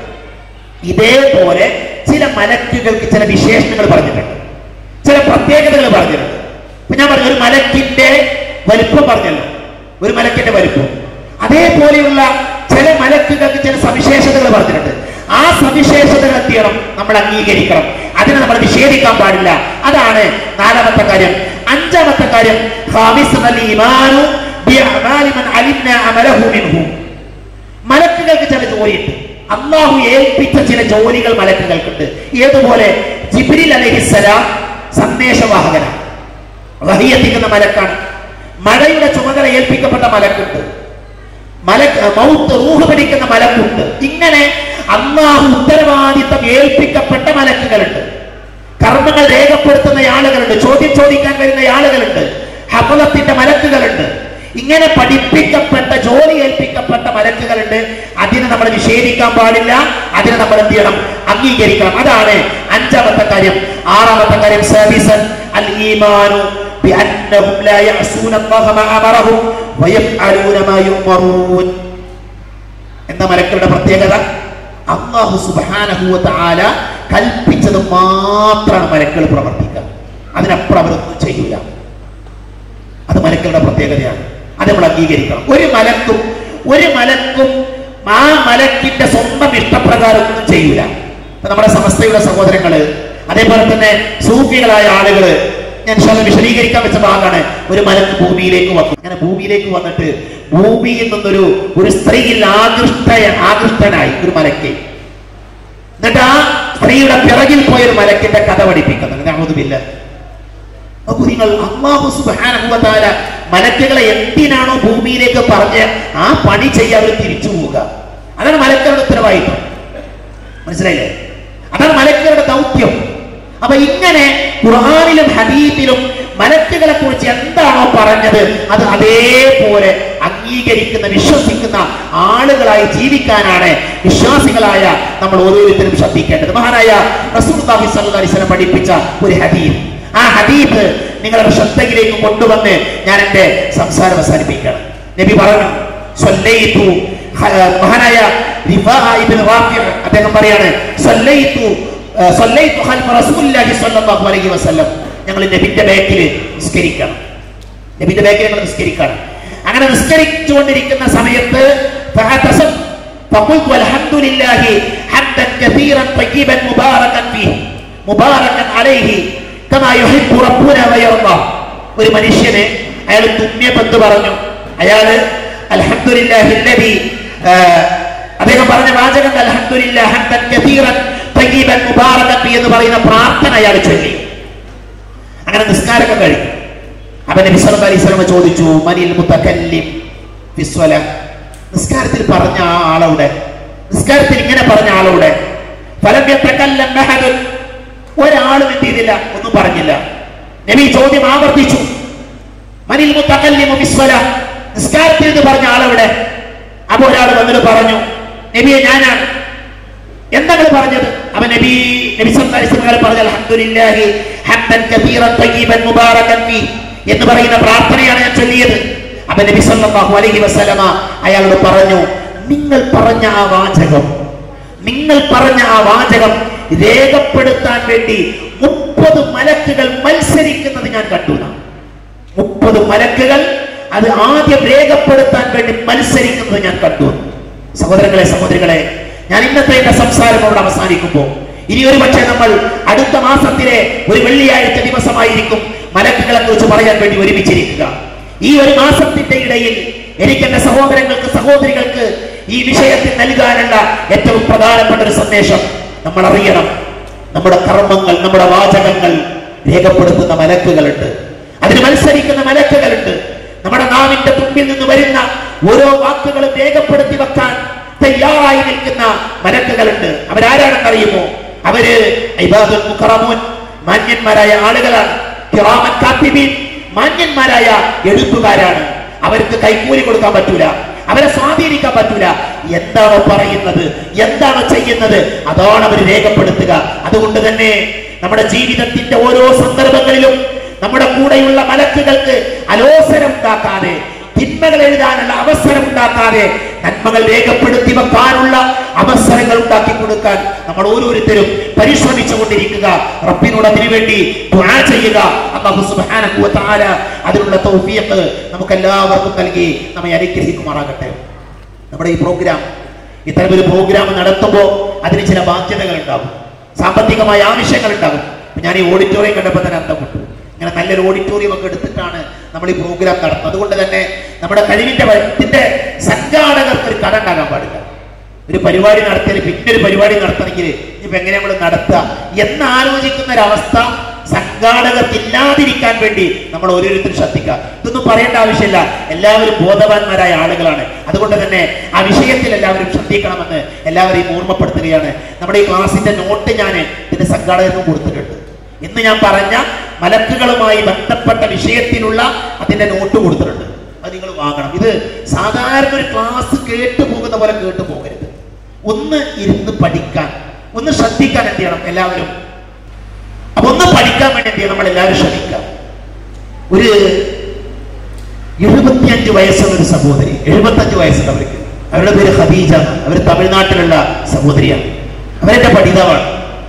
ഇതേപോലെ ചില മലക്കുകൾക്ക് ചില വിശേഷണങ്ങൾ പറഞ്ഞിട്ടുണ്ട് ചില പ്രത്യേകതകൾ പറഞ്ഞിട്ടുണ്ട് ഇപ്പൊ ഞാൻ പറഞ്ഞു ഒരു മലക്കിന്റെ വലിപ്പം പറഞ്ഞല്ലോ ഒരു മലക്കിന്റെ വലിപ്പം അതേപോലെയുള്ള ചില മലക്കുകൾക്ക് ചില സവിശേഷതകൾ പറഞ്ഞിട്ടുണ്ട് ആ സവിശേഷതകൾ എന്ത് ചെയ്യണം നമ്മൾ അംഗീകരിക്കണം അതിനെ നമ്മൾ നിഷേധിക്കാൻ പാടില്ല അതാണ് നാലാമത്തെ കാര്യം അഞ്ചാമത്തെ കാര്യം ഖാമിസ് അൽ ഈമാനു ബിഅഅമാലി മൻ അലിംനാ അമലഹു മിൻഹു മലക്കുകൾക്ക് ചില ജോലിയുണ്ട് അള്ളാഹു ഏൽപ്പിച്ച ചില ജോലികൾ മലക്കുകൾക്കുണ്ട് ഏതുപോലെ ജിബ്രീൽ അലഹിസലാം സന്ദേശവാഹകനാണ് വഹി എത്തിക്കുന്ന മലക്കാണ് മഴയുടെ ചുമതല ഏൽപ്പിക്കപ്പെട്ട മലക്കുണ്ട് മലക്ക് മൗത്ത് റൂഹ് പിടിക്കുന്ന മലക്കുണ്ട് ഇങ്ങനെ അള്ളാഹു ഉത്തരവാദിത്തം ഏൽപ്പിക്കപ്പെട്ട മലക്കുകളുണ്ട് കർമ്മങ്ങൾ രേഖപ്പെടുത്തുന്ന ആളുകളുണ്ട് ചോദ്യം ചോദിക്കാൻ വരുന്ന ആളുകളുണ്ട് ഹഫലത്തിന്റെ മലക്കുകളുണ്ട് ഇങ്ങനെ പഠിപ്പിക്കപ്പെട്ട ജോലി ഏൽപ്പിക്കപ്പെട്ട മലക്കുകളുണ്ട് അതിനെ നമ്മൾ നിഷേധിക്കാൻ പാടില്ല അതിനെ നമ്മൾ എന്ത് ചെയ്യണം അംഗീകരിക്കണം അതാണ് അഞ്ചാമത്തെ കാര്യം ആറാമത്തെ കാര്യം സർവീസൻ അൽ ഈമാനു بأنهم لا يعصون الله ما أمرهم ويفعلون ما يؤمرون എന്താ മലക്കളുടെ പ്രത്യേകത അള്ളാഹു സുബാനഹുവ താല കൽപ്പിച്ചത് മാത്രമാണ് മലക്കൾ പ്രവർത്തിക്കുക അതിനപ്പുറം അവരൊന്നും ചെയ്യൂല അത് മലക്കളുടെ പ്രത്യേകതയാണ് അത് നമ്മൾ അംഗീകരിക്കണം ഒരു മലക്കും ഒരു മലക്കും ആ മലക്കിന്റെ സ്വന്തം ഇഷ്ടപ്രകാരം ഒന്നും ചെയ്യൂല ഇപ്പൊ നമ്മുടെ സമസ്തയുടെ സഹോദരങ്ങള് അതേപോലെ തന്നെ സൂഫികളായ ആളുകള് ഞാൻ ശാല വിശദീകരിക്കാൻ വെച്ച ഭാഗമാണ് ഒരു മലക്ക് ഭൂമിയിലേക്ക് വന്നു അങ്ങനെ ഭൂമിയിലേക്ക് വന്നിട്ട് ഭൂമിയിൽ നിന്നൊരു ഒരു സ്ത്രീയിൽ ആകൃഷ്ട ആകൃഷ്ടനായി ഒരു മലക്ക് എന്നിട്ട് ആ സ്ത്രീയുടെ പിറകിൽ പോയ ഒരു മലക്കിന്റെ കഥ പഠിപ്പിക്കുന്നു ഞാനൊന്നുമില്ല നോക്കൂ നിങ്ങൾ അള്ളാഹു സുബാനുഭവത്താല മലക്കുകളെ എന്തിനാണോ ഭൂമിയിലേക്ക് പറഞ്ഞ് ആ പണി ചെയ്യാൻ അവർ തിരിച്ചു പോവുക അതാണ് മലക്കളുടെ ഉത്തരവാദിത്വം മനസ്സിലായില്ലേ അതാണ് മലക്കുകളുടെ ദൗത്യം അപ്പൊ ഇങ്ങനെ ഖുർആാനിലും ഹദീബിലും മലക്കുകളെ കുറിച്ച് എന്താണോ പറഞ്ഞത് അത് അതേപോലെ അംഗീകരിക്കുന്ന വിശ്വസിക്കുന്ന ആളുകളായി ജീവിക്കാനാണ് വിശ്വാസികളായ നമ്മൾ ഓരോരുത്തരും ശ്രദ്ധിക്കേണ്ടത് മഹാനായ റസൂലുള്ളാഹി സ്വല്ലല്ലാഹി അലൈഹി വസല്ലം പഠിപ്പിച്ച ഒരു ഹദീബ് ആ ഹദീബ് നിങ്ങളുടെ ശ്രദ്ധയിലേക്ക് കൊണ്ടുവന്ന് ഞാൻ എന്റെ സംസാരം അവസാനിപ്പിക്കണം നബി പറഞ്ഞു സ്വല്ലൈതു ഹ- മഹാനായ റിഫാഅ ഇബ്നു റാഫിഅ അദ്ദേഹം പറയാണ് സ്വല്ലൈതു ആ, സ്വല്ലൈതു ഖൽഫ റസൂലില്ലാഹി സ്വല്ലല്ലാഹു അലൈഹി വസല്ലം ഞങ്ങൾ നബിന്റെ ബാക്കിൽ നിസ്കരിക്കണം നബിന്റെ ബാക്കിൽ ഞങ്ങൾ നിസ്കരിക്കണം അങ്ങനെ നിസ്കരിച്ചുകൊണ്ടിരിക്കുന്ന സമയത്ത് ഫഅതസം فقلت والحمد لله حمدا كثيرا طيبا مباركا فيه مباركا عليه كما يحب ربنا ويرضى ഒരു മനുഷ്യന് അയാൾ തുമ്യപ്പെട്ട് പറഞ്ഞു അയാള് അൽഹംദുലില്ലാഹി الذي അദ്ദേഹം പറഞ്ഞ വാചകം അൽഹംദുലില്ലാ ഹംദൻ കസീറൻ തയ്യിബൻ മുബാറകൻ ഫീ എന്ന് പറയുന്ന പ്രാർത്ഥന അയാൾ ചൊല്ലി അങ്ങനെ നിസ്കാരമൊക്കെ കഴിഞ്ഞു അപ്പൊ നബി സല്ലല്ലാഹു അലൈഹി വസല്ലം ചോദിച്ചു മനിൽ മുതകല്ലിം ഫിസ്വല നിസ്കാരത്തിൽ പറഞ്ഞ ആ ആളവിടെ നിസ്കാരത്തിൽ ഇങ്ങനെ പറഞ്ഞ ആളവിടെ ഫലം യതകല്ലം അഹദുൻ ഒരാളും എന്ത് ചെയ്തില്ല ഒന്നും പറഞ്ഞില്ല നബി ചോദ്യം ആവർത്തിച്ചു മനിൽ മുതകല്ലിമു ഫിസ്വല നിസ്കാരത്തിൽ ഇത് പറഞ്ഞ ആളവിടെ അപ്പൊ ഒരാൾ വന്നിട്ട് പറഞ്ഞു നബിയെ ഞാനാണ് എന്താണ് പറഞ്ഞത് അവൻ നബി നബി സല്ലല്ലാഹു അലൈഹി വസല്ലം പറഞ്ഞ അൽഹംദുലില്ലാഹി ഹംദൻ കസീറൻ തയ്യിബൻ മുബാറകൻ ഫീ എന്ന് പറയുന്ന പ്രാർത്ഥനയാണ് ഞാൻ ചൊല്ലിയത് അപ്പൊ നബി സല്ലല്ലാഹു അലൈഹി വസല്ലമ അയാളോട് പറഞ്ഞു നിങ്ങൾ പറഞ്ഞ ആ വാചകം നിങ്ങൾ പറഞ്ഞ ആ വാചകം രേഖപ്പെടുത്താൻ വേണ്ടി മുപ്പത് മലക്കുകൾ മത്സരിക്കുന്നത് ഞാൻ കണ്ടു നാം. മുപ്പത് മലക്കുകൾ അത് ആദ്യം രേഖപ്പെടുത്താൻ വേണ്ടി മത്സരിക്കുന്നത് ഞാൻ കണ്ടു സഹോദരങ്ങളെ സഹോദരികളെ ഞാൻ ഇന്നത്തെ എന്റെ സംസാരം അവിടെ അവസാനിക്കുമ്പോൾ ഇനി ഒരു പക്ഷേ നമ്മൾ അടുത്ത മാസത്തിലെ ഒരു വെള്ളിയാഴ്ച ദിവസമായിരിക്കും മലക്കുകളെ കുറിച്ച് പറയാൻ വേണ്ടി ഒരുമിച്ചിരിക്കുക ഈ ഒരു മാസത്തിന്റെ ഇടയിൽ എനിക്ക് എന്റെ സഹോദരങ്ങൾക്ക് സഹോദരികൾക്ക് ഈ വിഷയത്തിൽ നൽകാനുള്ള ഏറ്റവും പ്രധാനപ്പെട്ട ഒരു സന്ദേശം നമ്മൾ അറിയണം നമ്മുടെ കർമ്മങ്ങൾ നമ്മുടെ വാചകങ്ങൾ രേഖപ്പെടുത്തുന്ന മലക്കുകളുണ്ട് അതിന് മത്സരിക്കുന്ന മലക്കുകളുണ്ട് നമ്മുടെ നാവിന്റെ തുമ്പിൽ നിന്ന് വരുന്ന ഓരോ വാക്കുകളും രേഖപ്പെടുത്തി വെക്കാൻ തയ്യാറായി നിൽക്കുന്ന മലക്കുകളുണ്ട് അവരാരാണെന്നറിയുമോ അവര് ഇബാദുൽ മുഖറമൂൻ മാന്യന്മാരായ ആളുകളാണ് കിറാമൻ കാത്തിബീൻ മാന്യന്മാരായ എഴുത്തുകാരാണ് അവർക്ക് കൈക്കൂലി കൊടുക്കാൻ പറ്റൂല അവരെ സ്വാധീനിക്കാൻ പറ്റൂല എന്താണോ പറയുന്നത് എന്താണോ ചെയ്യുന്നത് അതാണ് അവർ രേഖപ്പെടുത്തുക അതുകൊണ്ട് തന്നെ നമ്മുടെ ജീവിതത്തിന്റെ ഓരോ സന്ദർഭങ്ങളിലും നമ്മുടെ കൂടെയുള്ള മലക്കുകൾക്ക് അലോസരം ഉണ്ടാക്കാതെ തിന്മകൾ എഴുതാനുള്ള അവസരം ഉണ്ടാക്കാതെ നന്മകൾ രേഖപ്പെടുത്തി വെക്കാനുള്ള അവസരങ്ങൾ ഉണ്ടാക്കി കൊടുക്കാൻ നമ്മൾ ഓരോരുത്തരും പരിശ്രമിച്ചു കൊണ്ടിരിക്കുക റബ്ബിനോട് അതിനുവേണ്ടി ദുആ ചെയ്യുക അല്ലാഹു സുബ്ഹാനഹു വ തആല അതിനുള്ള തൗഫീഖ് നമുക്ക് എല്ലാവർക്കും നൽകി നമ്മെ അനുഗ്രഹിക്കുമാറാകട്ടെ നമ്മുടെ ഈ പ്രോഗ്രാം ഇത്തരം ഒരു പ്രോഗ്രാം നടത്തുമ്പോൾ അതിന് ചില ബാധ്യതകൾ ഉണ്ടാകും സാമ്പത്തികമായ ആവശ്യങ്ങൾ ഉണ്ടാകും ഇപ്പൊ ഞാൻ ഈ ഓഡിറ്റോറിയം കണ്ടപ്പോൾ തന്നെ അന്തപ്പെട്ടു ഇങ്ങനെ നല്ലൊരു ഓഡിറ്റോറിയം ഒക്കെ എടുത്തിട്ടാണ് നമ്മൾ ഈ പ്രോഗ്രാം നടത്തുന്നത് അതുകൊണ്ട് തന്നെ നമ്മുടെ കഴിവിന്റെ വ- ഇതിന്റെ സംഘാടകർക്ക് ഒരു കട ഉണ്ടാകാൻ പാടില്ല ഒരു പരിപാടി നടത്തിയാൽ പിന്നെ ഒരു പരിപാടി നടത്തണമെങ്കിൽ ഇനിയിപ്പോ എങ്ങനെ നമ്മൾ നടത്തുക എന്ന് ആലോചിക്കുന്ന ഒരവസ്ഥ സംഘാടകർക്ക് ഇല്ലാതിരിക്കാൻ വേണ്ടി നമ്മൾ ഓരോരുത്തരും ശ്രദ്ധിക്കുക ഇതൊന്നും പറയേണ്ട ആവശ്യമില്ല എല്ലാവരും ബോധവാന്മാരായ ആളുകളാണ് അതുകൊണ്ട് തന്നെ ആ വിഷയത്തിൽ എല്ലാവരും ശ്രദ്ധിക്കണമെന്ന് എല്ലാവരെയും ഓർമ്മപ്പെടുത്തുകയാണ് നമ്മുടെ ഈ ക്ലാസിന്റെ നോട്ട് ഞാൻ ഇതിന്റെ സംഘാടകർക്കും കൊടുത്തിട്ടുണ്ട് ഇന്ന് ഞാൻ പറഞ്ഞ മലക്കുകളുമായി ബന്ധപ്പെട്ട വിഷയത്തിലുള്ള അതിന്റെ നോട്ട് കൊടുത്തിട്ടുണ്ട് അത് നിങ്ങൾ വാങ്ങണം ഇത് സാധാരണ ഒരു ക്ലാസ് കേട്ടു പോകുന്ന പോലെ കേട്ടു പോകരുത് ഒന്ന് ഇരുന്ന് പഠിക്കാൻ ഒന്ന് ശ്രദ്ധിക്കാൻ എന്ത് ചെയ്യണം എല്ലാവരും അപ്പൊ ഒന്ന് പഠിക്കാൻ വേണ്ടി എന്ത് ചെയ്യണം നമ്മൾ എല്ലാവരും ശ്രമിക്കാം ഒരു എഴുപത്തിയഞ്ച് വയസ്സുള്ള ഒരു സഹോദരി എഴുപത്തഞ്ച് വയസ്സുണ്ട് അവർക്ക് അവരുടെ പേര് ഖദീജ അവർ തമിഴ്നാട്ടിലുള്ള സഹോദരിയാണ് അവരെന്റെ പഠിതാവാണ്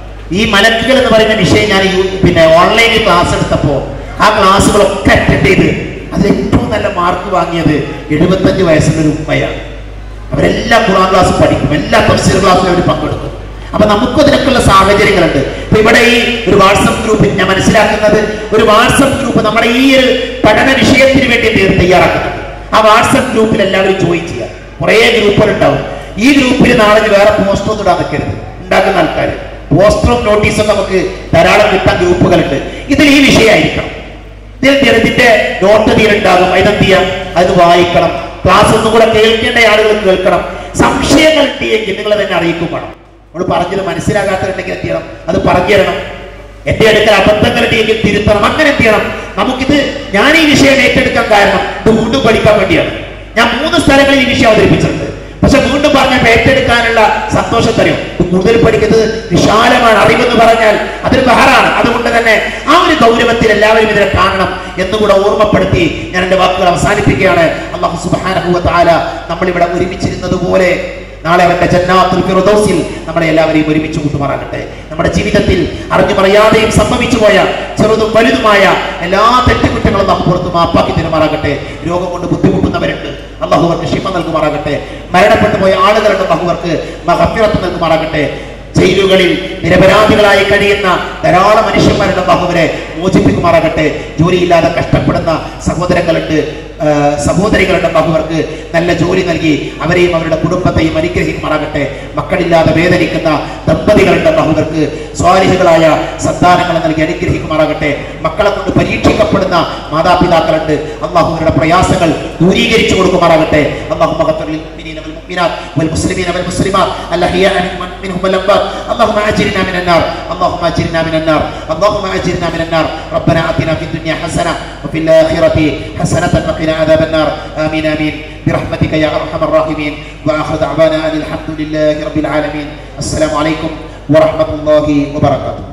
ഈ മലക്കുകൾ എന്ന് പറയുന്ന വിഷയം ഞാൻ യു- പിന്നെ ഓൺലൈനിൽ ക്ലാസ് എടുത്തപ്പോ ആ ക്ലാസ്സുകളൊക്കെ അറ്റൻഡ് ചെയ്ത് അതിൽ ഏറ്റവും നല്ല മാർക്ക് വാങ്ങിയത് എഴുപത്തഞ്ച് വയസ്സുള്ള ഒരു ഉമ്മയാണ് അവരെല്ലാം ഖുറാൻ ക്ലാസ് പഠിക്കും എല്ലാ തഫ്സീർ ക്ലാസ്സിലും അവർ പങ്കെടുക്കും അപ്പൊ നമുക്കും അതിനൊക്കെയുള്ള സാഹചര്യങ്ങളുണ്ട് ഇപ്പൊ ഇവിടെ ഈ ഒരു വാട്സപ്പ് ഗ്രൂപ്പിൽ ഞാൻ മനസ്സിലാക്കുന്നത് ഒരു വാട്സപ്പ് ഗ്രൂപ്പ് നമ്മുടെ ഈ ഒരു പഠന വിഷയത്തിന് വേണ്ടി എന്ത് ചെയ്ത് തയ്യാറാക്കുന്നുണ്ട് ആ വാട്സപ്പ് ഗ്രൂപ്പിൽ എല്ലാവരും ജോയിൻ ചെയ്യുക കുറേ ഗ്രൂപ്പുകൾ ഉണ്ടാവും ഈ ഗ്രൂപ്പിൽ നാളെ വേറെ പോസ്റ്റർ ഒന്നും ഇടാൻ നിൽക്കരുത് ഉണ്ടാക്കുന്ന ആൾക്കാർ പോസ്റ്ററും നോട്ടീസും നമുക്ക് ധാരാളം കിട്ടാൻ ഗ്രൂപ്പുകളുണ്ട് ഇതിൽ ഈ വിഷയമായിരിക്കണം ഇതിൽ ഇതിന്റെ നോട്ട് തീരുണ്ടാകും അതെന്ത് ചെയ്യാം അത് വായിക്കണം ക്ലാസ് ഒന്നും കൂടെ കേൾക്കേണ്ട ആളുകൾ കേൾക്കണം സംശയങ്ങൾ ഉണ്ടെങ്കിൽ നിങ്ങൾ തന്നെ അറിയിക്കും വേണം നമ്മൾ പറഞ്ഞത് മനസ്സിലാകാത്തവരുണ്ടെങ്കിൽ എന്ത് ചെയ്യണം അത് പറഞ്ഞു തരണം എന്റെ അടുക്കൽ അബദ്ധങ്ങൾ ഉണ്ടെങ്കിൽ തിരുത്തണം അങ്ങനെ എന്ത് ചെയ്യണം നമുക്കിത് ഞാൻ ഈ വിഷയം ഏറ്റെടുക്കാൻ കാരണം ഇത് വീണ്ടും പഠിക്കാൻ വേണ്ടിയാണ് ഞാൻ മൂന്ന് സ്ഥലങ്ങളിൽ ഈ വിഷയം അവതരിപ്പിച്ചിട്ടുണ്ട് പക്ഷെ വീണ്ടും പറഞ്ഞ ഏറ്റെടുക്കാനുള്ള സന്തോഷം തരും ഇത് കൂടുതൽ പഠിക്കുന്നത് വിശാലമാണ് അറിവെന്ന് പറഞ്ഞാൽ അതൊരു ബഹറാണ് അതുകൊണ്ട് തന്നെ ആ ഒരു ഗൗരവത്തിൽ എല്ലാവരും ഇതിനെ കാണണം എന്നുകൂടെ ഓർമ്മപ്പെടുത്തി ഞാൻ എന്റെ വാക്കുകൾ അവസാനിപ്പിക്കുകയാണ് അള്ളാഹു സുബ്ഹാനഹു വ തആല നമ്മൾ ഇവിടെ ഒരുമിച്ചിരുന്നത് പോലെ നാളെ അവന്റെ ജന്നാത്തുൽ ഫിർദൗസിൽ നമ്മളെ എല്ലാവരെയും ഒരുമിച്ച് കൂട്ടുമാറാകട്ടെ നമ്മുടെ ജീവിതത്തിൽ അറിഞ്ഞു പറയാതെയും സംഭവിച്ചു പോയ ചെറുതും വലുതുമായ എല്ലാ തെറ്റുകുറ്റങ്ങളും നമുക്ക് പുറത്ത് മാപ്പാക്കി തരുമാറാകട്ടെ രോഗം കൊണ്ട് ബുദ്ധിമുട്ടുന്നവരുണ്ട് അള്ളാഹു അവർക്ക് ഷിമ നൽകുമാറാകട്ടെ മരണപ്പെട്ടു പോയ ആളുകളുണ്ട് അള്ളാഹു അവർക്ക് മഹഫിറത്ത് നൽകുമാറാകട്ടെ ജയിലുകളിൽ നിരപരാധികളായി കഴിയുന്ന ധാരാളം മനുഷ്യന്മാരുടെ ബാഹുവരെ മോചിപ്പിക്കുമാറാകട്ടെ ജോലിയില്ലാതെ കഷ്ടപ്പെടുന്ന സഹോദരങ്ങളുണ്ട് ആ, സഹോദരികളുടെ ബാഹുവർക്ക് നല്ല ജോലി നൽകി അവരെയും അവരുടെ കുടുംബത്തെയും അനുഗ്രഹിക്കുമാറാകട്ടെ മക്കളില്ലാതെ വേദനിക്കുന്ന ദമ്പതികളുടെ ബാഹുവർക്ക് സ്വാലിഹികളായ സന്താനങ്ങൾ നൽകി അനുഗ്രഹിക്കുമാറാകട്ടെ മക്കളെ കൊണ്ട് പരീക്ഷിക്കപ്പെടുന്ന മാതാപിതാക്കളുണ്ട് അള്ളാഹുവിന്റെ പ്രയാസങ്ങൾ ദൂരീകരിച്ചു കൊടുക്കുമാറാകട്ടെ അള്ളാഹു മഹത്തുൽ المؤمنين والمؤمنات والمسلمين والمسلمات الأحياء منهم- منهم والأموات اللهم أجرنا من النار اللهم أجرنا من النار اللهم أجرنا من النار ربنا آتنا في الدنيا حسنة وفي الآخرة حسنة وقنا عذاب النار آمين آمين برحمتك يا أرحم الراحمين وآخر دعوانا أن الحمد لله رب العالمين السلام عليكم ورحمة الله وبركاته